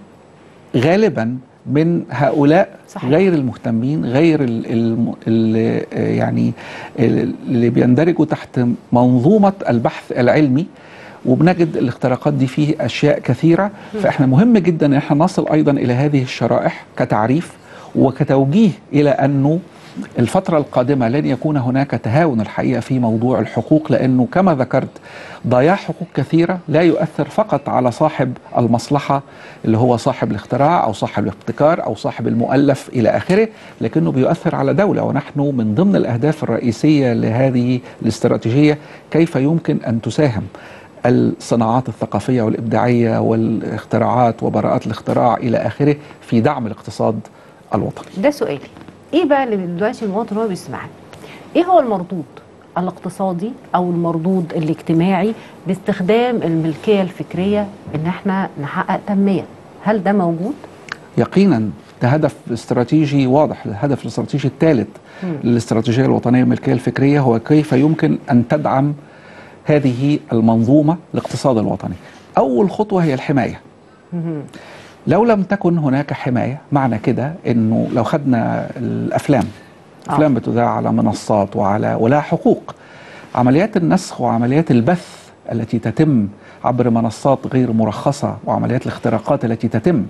غالبا من هؤلاء صحيح. غير المهتمين غير ال ال ال يعني ال- اللي بيندرجوا تحت منظومة البحث العلمي وبنجد الاختراقات دي فيه أشياء كثيرة فإحنا مهم جدا أن احنا نصل أيضا إلى هذه الشرائح كتعريف وكتوجيه إلى أنه الفترة القادمة لن يكون هناك تهاون الحقيقة في موضوع الحقوق لأنه كما ذكرت ضياع حقوق كثيرة لا يؤثر فقط على صاحب المصلحة اللي هو صاحب الاختراع أو صاحب الابتكار أو صاحب المؤلف إلى آخره لكنه بيؤثر على دولة ونحن من ضمن الأهداف الرئيسية لهذه الاستراتيجية كيف يمكن أن تساهم الصناعات الثقافية والإبداعية والاختراعات وبراءات الاختراع إلى آخره في دعم الاقتصاد الوطني ده سؤالي ايه بقى اللي دلوقتي المواطن هو بيسمعني ايه هو المردود الاقتصادي او المردود الاجتماعي لاستخدام الملكيه الفكريه ان احنا نحقق تنميه هل ده موجود يقينا ده هدف استراتيجي واضح الهدف الاستراتيجي الثالث للاستراتيجية الوطنية الملكية الفكرية هو كيف يمكن أن تدعم هذه المنظومة الاقتصاد الوطني أول خطوة هي الحماية لو لم تكن هناك حماية معنى كده أنه لو خدنا الأفلام آه. أفلام بتذاع على منصات وعلى ولها حقوق عمليات النسخ وعمليات البث التي تتم عبر منصات غير مرخصة وعمليات الاختراقات التي تتم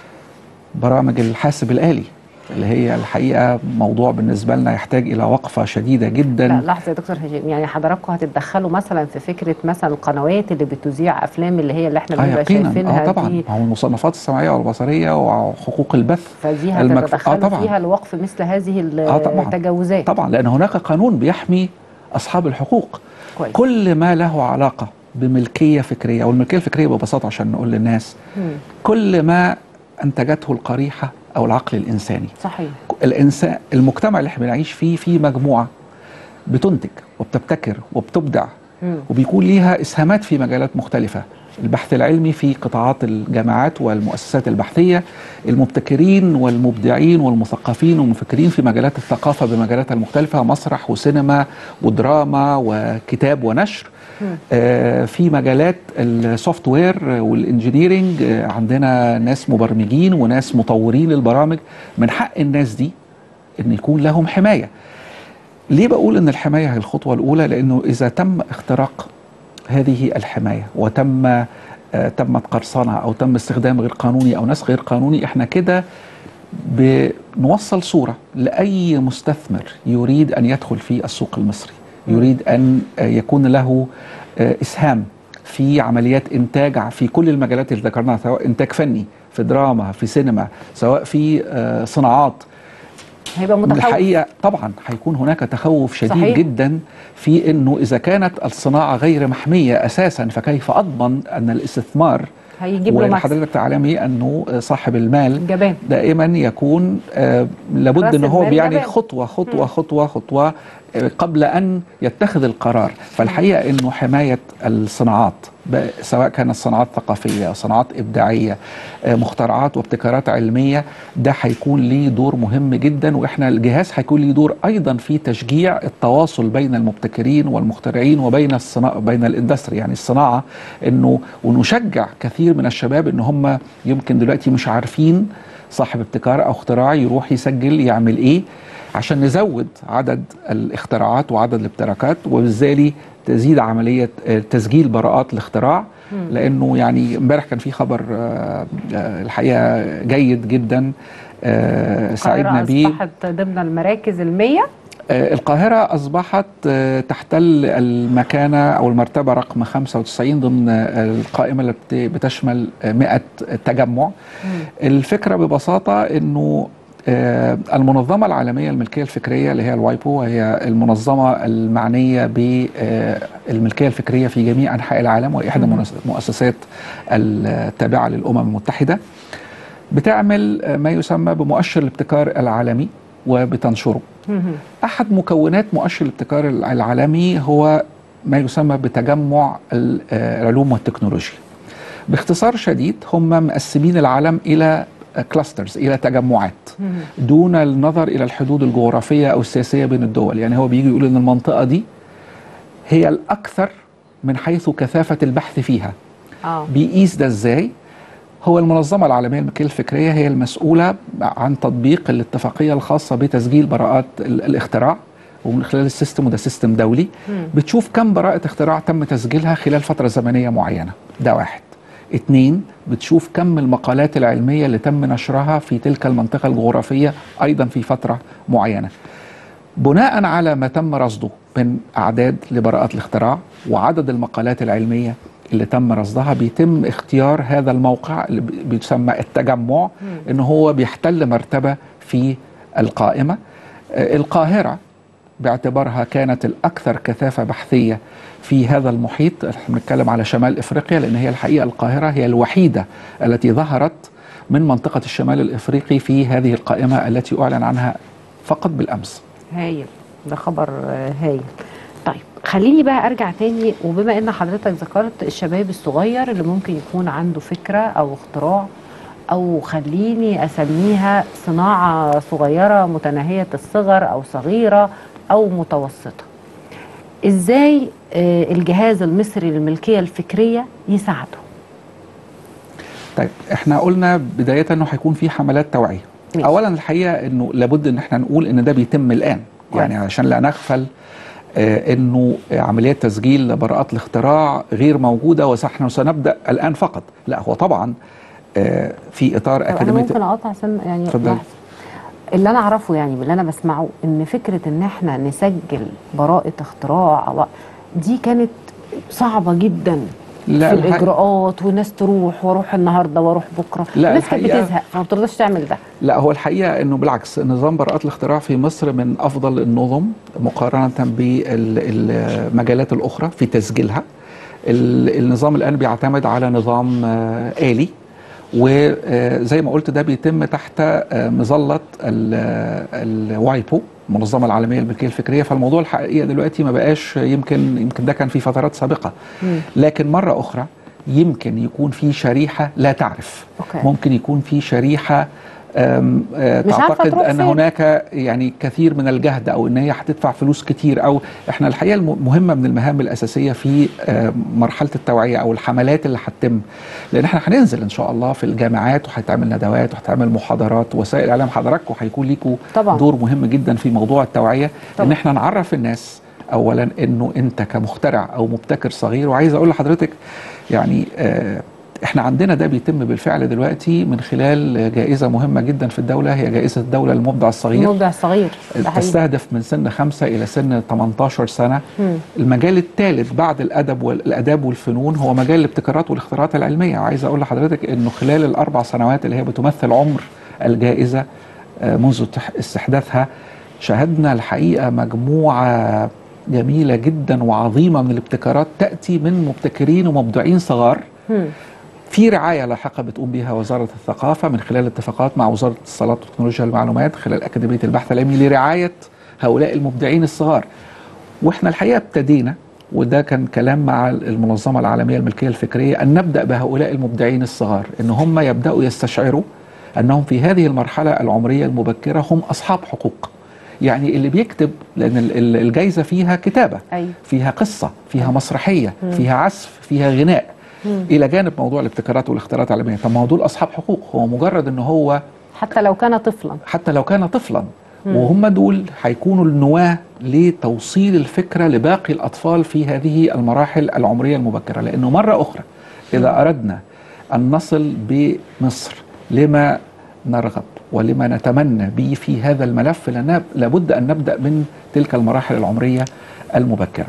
برامج الحاسب الآلي اللي هي الحقيقة موضوع بالنسبة لنا يحتاج إلى وقفة شديدة جدا لا لحظه يا دكتور هشام يعني حضراتكم هتتدخلوا مثلا في فكره مثلا القنوات اللي بتذيع افلام اللي هي اللي احنا آه بنبقى يقينا شايفينها اه طبعا دي هو المصنفات السمعيه والبصريه وحقوق البث فدي المكف- هتتدخلوا آه طبعا. فيها لوقف مثل هذه آه طبعا. التجاوزات طبعا لان هناك قانون بيحمي اصحاب الحقوق كويس. كل ما له علاقه بملكيه فكريه والملكيه الفكريه ببساطه عشان نقول للناس مم. كل ما انتجته القريحه او العقل الانساني صحيح الانسان المجتمع اللي احنا بنعيش فيه فيه مجموعه بتنتج وبتبتكر وبتبدع مم. وبيكون ليها اسهامات في مجالات مختلفه البحث العلمي في قطاعات الجامعات والمؤسسات البحثيه المبتكرين والمبدعين والمثقفين والمفكرين في مجالات الثقافه بمجالاتها المختلفه مسرح وسينما ودراما وكتاب ونشر آه، في مجالات السوفت وير والانجينيرنج آه، عندنا ناس مبرمجين وناس مطورين للبرامج من حق الناس دي ان يكون لهم حمايه ليه بقول ان الحمايه هي الخطوه الاولى لانه اذا تم اختراق هذه الحمايه وتم آه، تمت قرصنه او تم استخدام غير قانوني او نسخ غير قانوني احنا كده بنوصل صوره لاي مستثمر يريد ان يدخل في السوق المصري يريد ان آه، يكون له آه، اسهام في عمليات انتاج في كل المجالات اللي ذكرناها سواء انتاج فني في دراما في سينما سواء في آه، صناعات هيبقى متخوف الحقيقه طبعا هيكون هناك تخوف شديد صحيح. صحيح. جدا في انه اذا كانت الصناعه غير محميه اساسا فكيف اضمن ان الاستثمار هيجيب له وإن مكسب حضرتك تعلمي انه صاحب المال جبان دائما يكون آه، لابد رأس ان هو المال بيعني جبان. خطوه خطوه خطوه خطوه آه، قبل ان يتخذ القرار فالحقيقه انه حمايه الصناعات ب- سواء كانت صناعات ثقافيه او صناعات ابداعيه آه، مخترعات وابتكارات علميه ده هيكون ليه دور مهم جدا واحنا الجهاز هيكون ليه دور ايضا في تشجيع التواصل بين المبتكرين والمخترعين وبين الصناعه بين الاندستري يعني الصناعه انه ونشجع كثير من الشباب ان هم يمكن دلوقتي مش عارفين صاحب ابتكار او اختراع يروح يسجل يعمل ايه عشان نزود عدد الاختراعات وعدد الابتكارات وبالتالي تزيد عمليه آه، تسجيل براءات الاختراع لانه يعني امبارح كان في خبر آه، آه، الحقيقه جيد جدا آه، سعدنا القاهرة بيه أصبحت ضمن المراكز المية آه، القاهرة أصبحت آه، تحتل المكانة أو المرتبة رقم 95 ضمن آه، القائمة اللي بت- بتشمل آه، 100 تجمع الفكرة ببساطة أنه آه، المنظمة العالمية للملكية الفكرية اللي هي الوايبو وهي المنظمة المعنية بالملكية الفكرية في جميع أنحاء العالم وهي إحدى المؤس- المؤسسات التابعة للأمم المتحدة بتعمل آه، ما يسمى بمؤشر الابتكار العالمي وبتنشره احد مكونات مؤشر الابتكار العالمي هو ما يسمى بتجمع ال- آه، العلوم والتكنولوجيا باختصار شديد هم مقسمين العالم الى كلاسترز الى تجمعات دون النظر الى الحدود الجغرافيه او السياسيه بين الدول يعني هو بيجي يقول ان المنطقه دي هي الاكثر من حيث كثافه البحث فيها اه بيقيس ده ازاي هو المنظمة العالمية للملكية الفكرية هي المسؤولة عن تطبيق الاتفاقية الخاصة بتسجيل براءات ال- الاختراع ومن خلال السيستم وده سيستم دولي بتشوف كم براءة اختراع تم تسجيلها خلال فترة زمنية معينة ده واحد اتنين بتشوف كم المقالات العلمية اللي تم نشرها في تلك المنطقة الجغرافية أيضا في فترة معينة بناء على ما تم رصده من اعداد لبراءات الاختراع وعدد المقالات العلميه اللي تم رصدها بيتم اختيار هذا الموقع اللي بي- بيسمى التجمع ان هو بيحتل مرتبه في القائمه آه، القاهره باعتبارها كانت الاكثر كثافه بحثيه في هذا المحيط احنا بنتكلم على شمال افريقيا لان هي الحقيقه القاهره هي الوحيده التي ظهرت من منطقه الشمال الافريقي في هذه القائمه التي اعلن عنها فقط بالامس هايل ده خبر آه، هايل طيب خليني بقى ارجع تاني وبما ان حضرتك ذكرت الشباب الصغير اللي ممكن يكون عنده فكره او اختراع او خليني اسميها صناعه صغيره متناهيه الصغر او صغيره او متوسطه ازاي آه، الجهاز المصري للملكيه الفكريه يساعده طيب احنا قلنا بداية انه هيكون في حملات توعية ماشي. اولا الحقيقة انه لابد ان احنا نقول ان ده بيتم الان يعني كويس. عشان لا نغفل آه انه عمليات تسجيل براءات الاختراع غير موجودة ونحن سنبدأ الان فقط لا هو طبعا آه في اطار طب انا اكاديمية ممكن اقاطع عشان يعني اتفضلي. لحظة. اللي انا اعرفه يعني باللي انا بسمعه ان فكره ان احنا نسجل براءه اختراع أو دي كانت صعبه جدا لا في الحقيقة- الاجراءات وناس تروح واروح النهارده واروح بكره لا، الناس كانت الحقيقة- بتزهق فما بترضاش تعمل ده لا هو الحقيقة أنه بالعكس نظام براءات الاختراع في مصر من أفضل النظم مقارنة بالمجالات الأخرى في تسجيلها ال- النظام الآن بيعتمد على نظام آه، آلي وزي ما قلت ده بيتم تحت آه، مظلة ال- الوايبو المنظمة العالمية للملكية الفكرية فالموضوع الحقيقة دلوقتي ما بقاش يمكن يمكن ده كان في فترات سابقة لكن مرة أخرى يمكن يكون في شريحة لا تعرف أوكي. ممكن يكون في شريحة أم، آه، مش عارفة تعتقد تروح ان فين. هناك يعني كثير من الجهد او ان هي هتدفع فلوس كتير او احنا الحقيقه المهمه من المهام الاساسيه في آه، مرحله التوعيه او الحملات اللي هتتم لان احنا هننزل ان شاء الله في الجامعات وهتعمل ندوات وهتعمل محاضرات وسائل الاعلام حضراتكم هيكون ليكم طبعاً. دور مهم جدا في موضوع التوعيه ان طبعاً. احنا نعرف الناس اولا انه انت كمخترع او مبتكر صغير وعايز اقول لحضرتك يعني آه احنا عندنا ده بيتم بالفعل دلوقتي من خلال جائزه مهمه جدا في الدوله هي جائزه الدوله المبدع الصغير المبدع الصغير ده حقيقي. تستهدف من سن خمسة إلى سن 18 سنة مم. المجال الثالث بعد الأدب والأداب والفنون هو مجال الابتكارات والاختراعات العلمية وعايز أقول لحضرتك أنه خلال الأربع سنوات اللي هي بتمثل عمر الجائزة آه، منذ تح- استحداثها شهدنا الحقيقة مجموعة جميلة جدا وعظيمة من الابتكارات تأتي من مبتكرين ومبدعين صغار مم. في رعايه لاحقه بتقوم بها وزاره الثقافه من خلال اتفاقات مع وزاره الاتصالات وتكنولوجيا المعلومات خلال اكاديميه البحث العلمي لرعايه هؤلاء المبدعين الصغار. واحنا الحقيقه ابتدينا وده كان كلام مع المنظمه العالميه للملكيه الفكريه ان نبدا بهؤلاء المبدعين الصغار ان هم يبداوا يستشعروا انهم في هذه المرحله العمريه المبكره هم اصحاب حقوق. يعني اللي بيكتب لان ال- ال- الجايزه فيها كتابه أيوة. فيها قصه فيها مسرحيه فيها عزف فيها غناء الى جانب موضوع الابتكارات والاختراعات العلميه طب ما هو دول اصحاب حقوق هو مجرد ان هو حتى لو كان طفلا حتى لو كان طفلا وهم دول هيكونوا النواه لتوصيل الفكره لباقي الاطفال في هذه المراحل العمريه المبكره لانه مره اخرى اذا اردنا ان نصل بمصر لما نرغب ولما نتمنى به في هذا الملف لنا لابد ان نبدا من تلك المراحل العمريه المبكره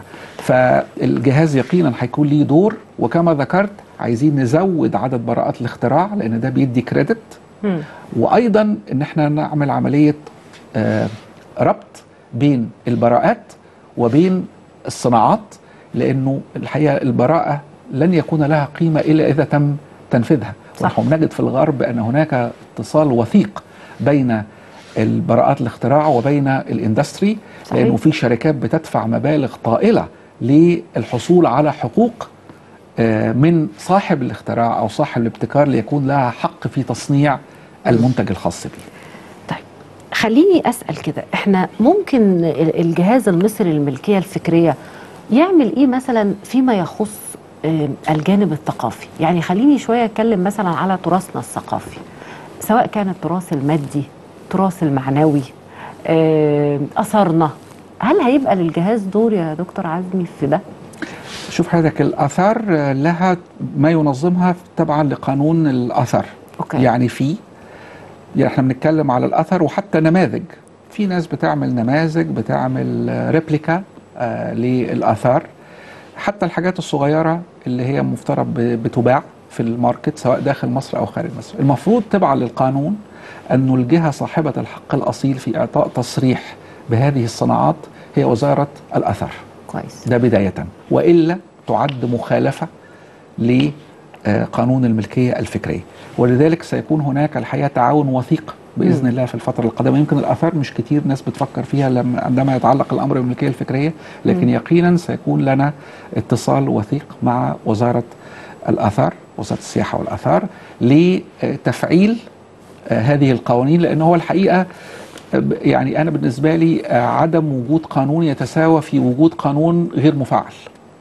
فالجهاز يقينا هيكون ليه دور وكما ذكرت عايزين نزود عدد براءات الاختراع لان ده بيدي كريدت مم. وايضا ان احنا نعمل عمليه آه، ربط بين البراءات وبين الصناعات لانه الحقيقه البراءه لن يكون لها قيمه الا اذا تم تنفيذها صح. ونحن نجد في الغرب ان هناك اتصال وثيق بين البراءات الاختراع وبين الاندستري صحيح. لانه في شركات بتدفع مبالغ طائله للحصول على حقوق آه، من صاحب الاختراع او صاحب الابتكار ليكون لها حق في تصنيع المنتج الخاص به طيب خليني اسال كده احنا ممكن ال- الجهاز المصري للملكيه الفكريه يعمل ايه مثلا فيما يخص آه، الجانب الثقافي يعني خليني شويه اتكلم مثلا على تراثنا الثقافي سواء كان التراث المادي التراث المعنوي آه، اثرنا هل هيبقى للجهاز دور يا دكتور عزمي في ده شوف حضرتك الاثار آه، لها ما ينظمها تبعا لقانون الاثر أوكي. يعني في يعني احنا بنتكلم على الاثر وحتى نماذج في ناس بتعمل نماذج بتعمل آه، ريبليكا آه للاثار حتى الحاجات الصغيره اللي هي مفترض ب- بتباع في الماركت سواء داخل مصر او خارج مصر المفروض تبعا للقانون انه الجهه صاحبه الحق الاصيل في اعطاء تصريح بهذه الصناعات هي وزاره الاثر كويس ده بداية وإلا تعد مخالفة لقانون الملكية الفكرية ولذلك سيكون هناك الحقيقة تعاون وثيق بإذن الله في الفترة القادمة يمكن الآثار مش كتير ناس بتفكر فيها لما عندما يتعلق الأمر بالملكية الفكرية لكن يقينا سيكون لنا اتصال وثيق مع وزارة الآثار وزارة السياحة والآثار لتفعيل آه، هذه القوانين لأن هو الحقيقة آه، يعني أنا بالنسبة لي آه، عدم وجود قانون يتساوى في وجود قانون غير مفعل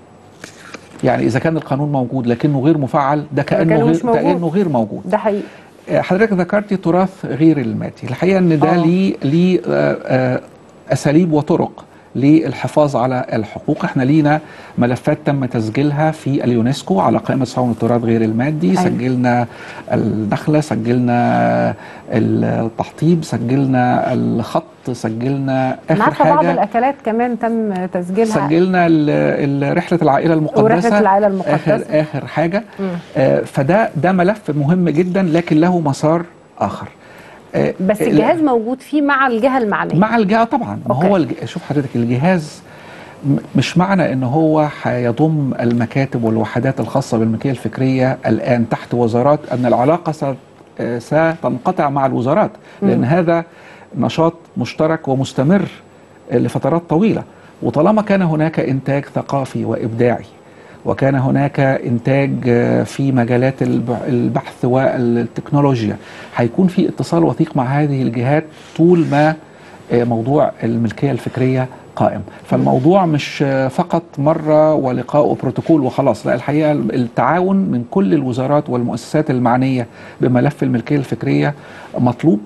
يعني إذا كان القانون موجود لكنه غير مفعل ده كأنه كأنه غير, مش موجود. كأنه غير موجود ده حقيقي آه، حضرتك ذكرتي تراث غير المادي الحقيقة أن ده آه. ليه ليه آه، آه، أساليب وطرق للحفاظ على الحقوق احنا لينا ملفات تم تسجيلها في اليونسكو على قائمة صون التراث غير المادي أيوة. سجلنا النخلة سجلنا التحطيب سجلنا الخط سجلنا انا آخر عارفه بعض حاجة الاكلات كمان تم تسجيلها سجلنا ال- ال- رحلة العائلة المقدسة ورحلة العائلة المقدسة. آخر, آخر حاجة مم. آه فده ده ملف مهم جدا لكن له مسار آخر آه بس ال- الجهاز موجود فيه مع الجهه المعنيه مع الجهه طبعا ما أوكي. هو الج... شوف حضرتك الجهاز م- مش معنى ان هو هيضم المكاتب والوحدات الخاصه بالملكيه الفكريه الان تحت وزارات ان العلاقه ست... آه، ستنقطع مع الوزارات لان هذا نشاط مشترك ومستمر آه، لفترات طويله وطالما كان هناك انتاج ثقافي وابداعي وكان هناك انتاج آه، في مجالات الب- البحث والتكنولوجيا هيكون في اتصال وثيق مع هذه الجهات طول ما آه، موضوع الملكيه الفكريه قائم فالموضوع مش آه، فقط مره ولقاء وبروتوكول وخلاص لا الحقيقه التعاون من كل الوزارات والمؤسسات المعنيه بملف الملكيه الفكريه مطلوب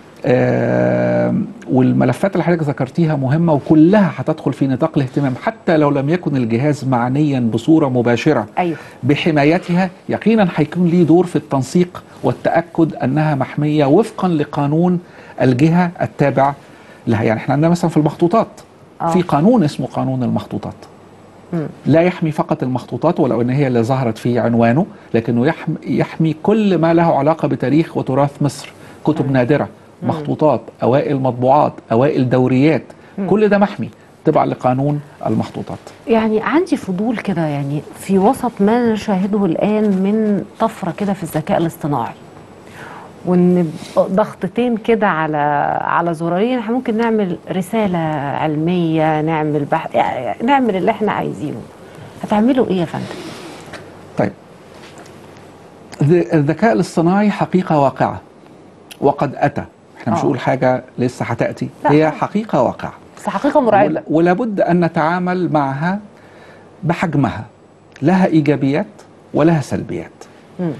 آه، والملفات اللي حضرتك ذكرتيها مهمه وكلها هتدخل في نطاق الاهتمام حتى لو لم يكن الجهاز معنيا بصوره مباشره ايوه بحمايتها يقينا هيكون ليه دور في التنسيق والتاكد انها محميه وفقا لقانون الجهه التابع لها يعني احنا عندنا مثلا في المخطوطات آه. في قانون اسمه قانون المخطوطات مم. لا يحمي فقط المخطوطات ولو ان هي اللي ظهرت في عنوانه لكنه يحمي, يحمي كل ما له علاقه بتاريخ وتراث مصر كتب نادره مخطوطات اوائل مطبوعات اوائل دوريات كل ده محمي تبعا لقانون المخطوطات يعني عندي فضول كده يعني في وسط ما نشاهده الآن من طفرة كده في الذكاء الاصطناعي وان ضغطتين كده على على زرارين احنا ممكن نعمل رسالة علمية نعمل بحث يعني نعمل اللي احنا عايزينه هتعملوا ايه يا فندم؟ طيب الذ- الذكاء الاصطناعي حقيقة واقعة وقد أتى احنا مش آه. نقول حاجة لسه هتأتي لا. هي حقيقة واقعة بس حقيقة مرعبة ول- ولابد أن نتعامل معها بحجمها لها إيجابيات ولها سلبيات مم.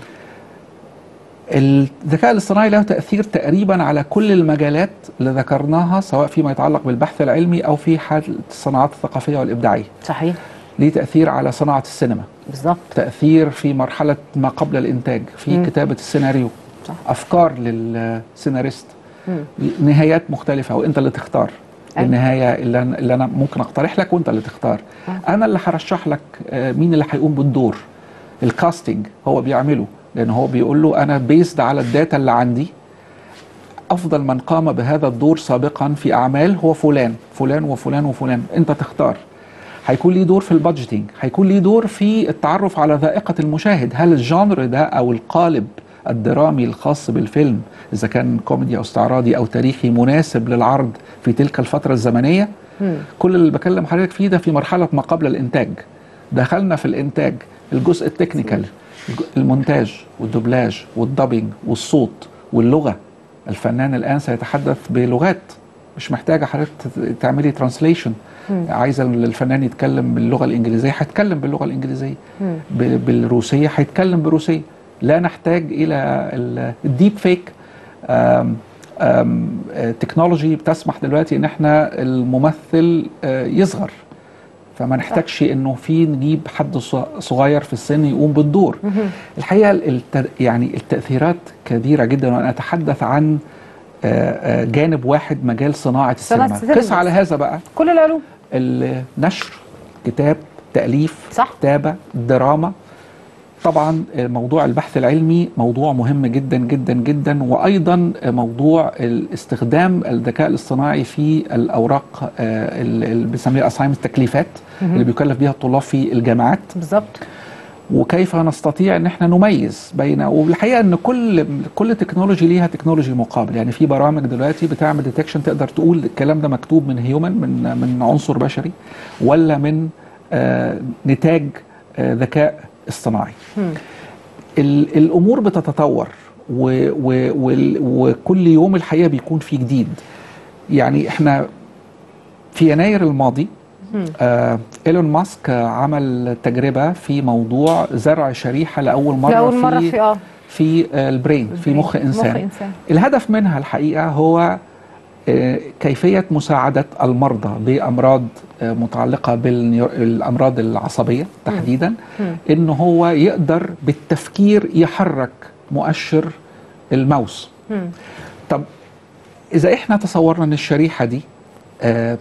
الذكاء الاصطناعي له تأثير تقريبا على كل المجالات اللي ذكرناها سواء فيما يتعلق بالبحث العلمي أو في حال الصناعات الثقافية والإبداعية صحيح ليه تأثير على صناعة السينما بالظبط تأثير في مرحلة ما قبل الإنتاج في مم. كتابة السيناريو صح. أفكار للسيناريست مم. نهايات مختلفة وأنت اللي تختار أيوة. النهاية اللي أنا, اللي أنا ممكن أقترح لك وأنت اللي تختار آه. أنا اللي هرشح لك آه، مين اللي هيقوم بالدور الكاستنج هو بيعمله لأن هو بيقول له أنا بيزد على الداتا اللي عندي افضل من قام بهذا الدور سابقا في اعمال هو فلان فلان وفلان وفلان انت تختار هيكون ليه دور في البادجيتنج هيكون ليه دور في التعرف على ذائقه المشاهد هل الجانر ده او القالب الدرامي الخاص بالفيلم اذا كان كوميدي او استعراضي او تاريخي مناسب للعرض في تلك الفتره الزمنيه مم. كل اللي بكلم حضرتك فيه ده في مرحله ما قبل الانتاج دخلنا في الانتاج الجزء التكنيكال الج- المونتاج والدوبلاج والدبنج والصوت واللغه الفنان الان سيتحدث بلغات مش محتاجه حضرتك ت- تعملي ترانسليشن عايزه الفنان يتكلم باللغه الانجليزيه هيتكلم باللغه الانجليزيه مم. ب- بالروسيه هيتكلم بروسيه لا نحتاج الى ال- الديب فيك آم، آم، آه، تكنولوجي بتسمح دلوقتي ان احنا الممثل آه، يصغر فما نحتاجش انه في نجيب حد ص- صغير في السن يقوم بالدور الحقيقه الت... يعني التاثيرات كبيره جدا وانا اتحدث عن آه، آه، جانب واحد مجال صناعه صناعة السينما السينما. قس على هذا بقى كل العلوم النشر كتاب تأليف صح. كتابة دراما طبعا موضوع البحث العلمي موضوع مهم جدا جدا جدا وأيضا موضوع استخدام الذكاء الاصطناعي في الأوراق آه، اللي بنسميها أسايمنت التكليفات اللي بيكلف بيها الطلاب في الجامعات بالظبط وكيف نستطيع ان احنا نميز بين والحقيقه ان كل كل تكنولوجي ليها تكنولوجي مقابل يعني في برامج دلوقتي بتعمل ديتكشن تقدر تقول الكلام ده مكتوب من هيومن من من عنصر بشري ولا من آه نتاج آه ذكاء اصطناعي مم. ال- الامور بتتطور و و وال- وكل يوم الحقيقه بيكون في جديد يعني احنا في يناير الماضي مم. آه ايلون ماسك آه، عمل تجربه في موضوع زرع شريحه لاول مره لأول مرة في في اه في آه، البرين في مخ انسان مخ انسان الهدف منها الحقيقه هو آه، كيفيه مساعده المرضى بامراض آه، متعلقه بالامراض العصبيه تحديدا مم. ان هو يقدر بالتفكير يحرك مؤشر الماوس مم. طب اذا احنا تصورنا ان الشريحه دي آه،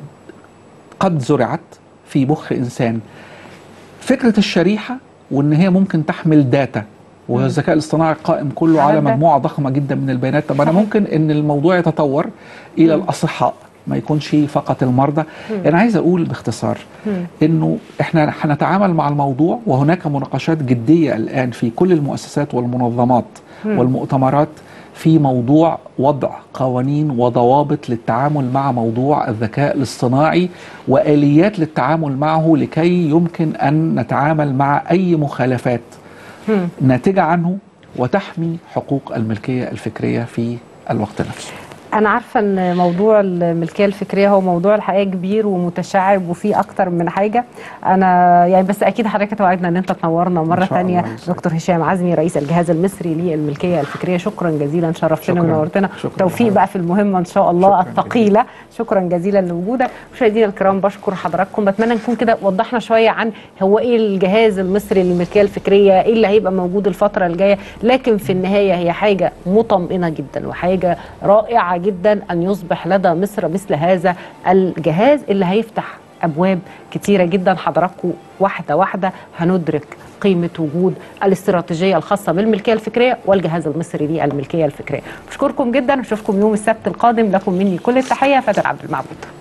قد زرعت في مخ انسان فكره الشريحه وان هي ممكن تحمل داتا والذكاء الاصطناعي قائم كله على على الداتا. مجموعه ضخمه جدا من البيانات طب انا صحيح. ممكن ان الموضوع يتطور الى الاصحاء ما يكونش فقط المرضى انا عايز اقول باختصار مم. انه احنا هنتعامل مع الموضوع وهناك مناقشات جديه الان في كل المؤسسات والمنظمات مم. والمؤتمرات في موضوع وضع قوانين وضوابط للتعامل مع موضوع الذكاء الاصطناعي واليات للتعامل معه لكي يمكن ان نتعامل مع اي مخالفات مم. ناتجه عنه وتحمي حقوق الملكيه الفكريه في الوقت نفسه. انا عارفه ان موضوع الملكيه الفكريه هو موضوع الحقيقه كبير ومتشعب وفيه اكتر من حاجه انا يعني بس اكيد حضرتك توعدنا ان انت تنورنا مره إن شاء الله، ثانيه يسعدك. دكتور هشام عزمي رئيس الجهاز المصري للملكيه الفكريه شكرا جزيلا شرفتنا شكراً. ونورتنا شكراً توفيق لحضرتك. بقى في المهمه ان شاء الله شكراً الثقيله شكرا جزيلا لوجودك مشاهدينا الكرام بشكر حضراتكم بتمنى نكون كده وضحنا شويه عن هو ايه الجهاز المصري للملكيه الفكريه ايه اللي هيبقى موجود الفتره الجايه لكن في النهايه هي حاجه مطمئنه جدا وحاجه رائعه جدا ان يصبح لدى مصر مثل هذا الجهاز اللي هيفتح ابواب كتيره جدا حضراتكم واحده واحده هندرك قيمه وجود الاستراتيجيه الخاصه بالملكيه الفكريه والجهاز المصري للملكيه الفكريه بشكركم جدا اشوفكم يوم السبت القادم لكم مني كل التحيه فاتن عبد المعبود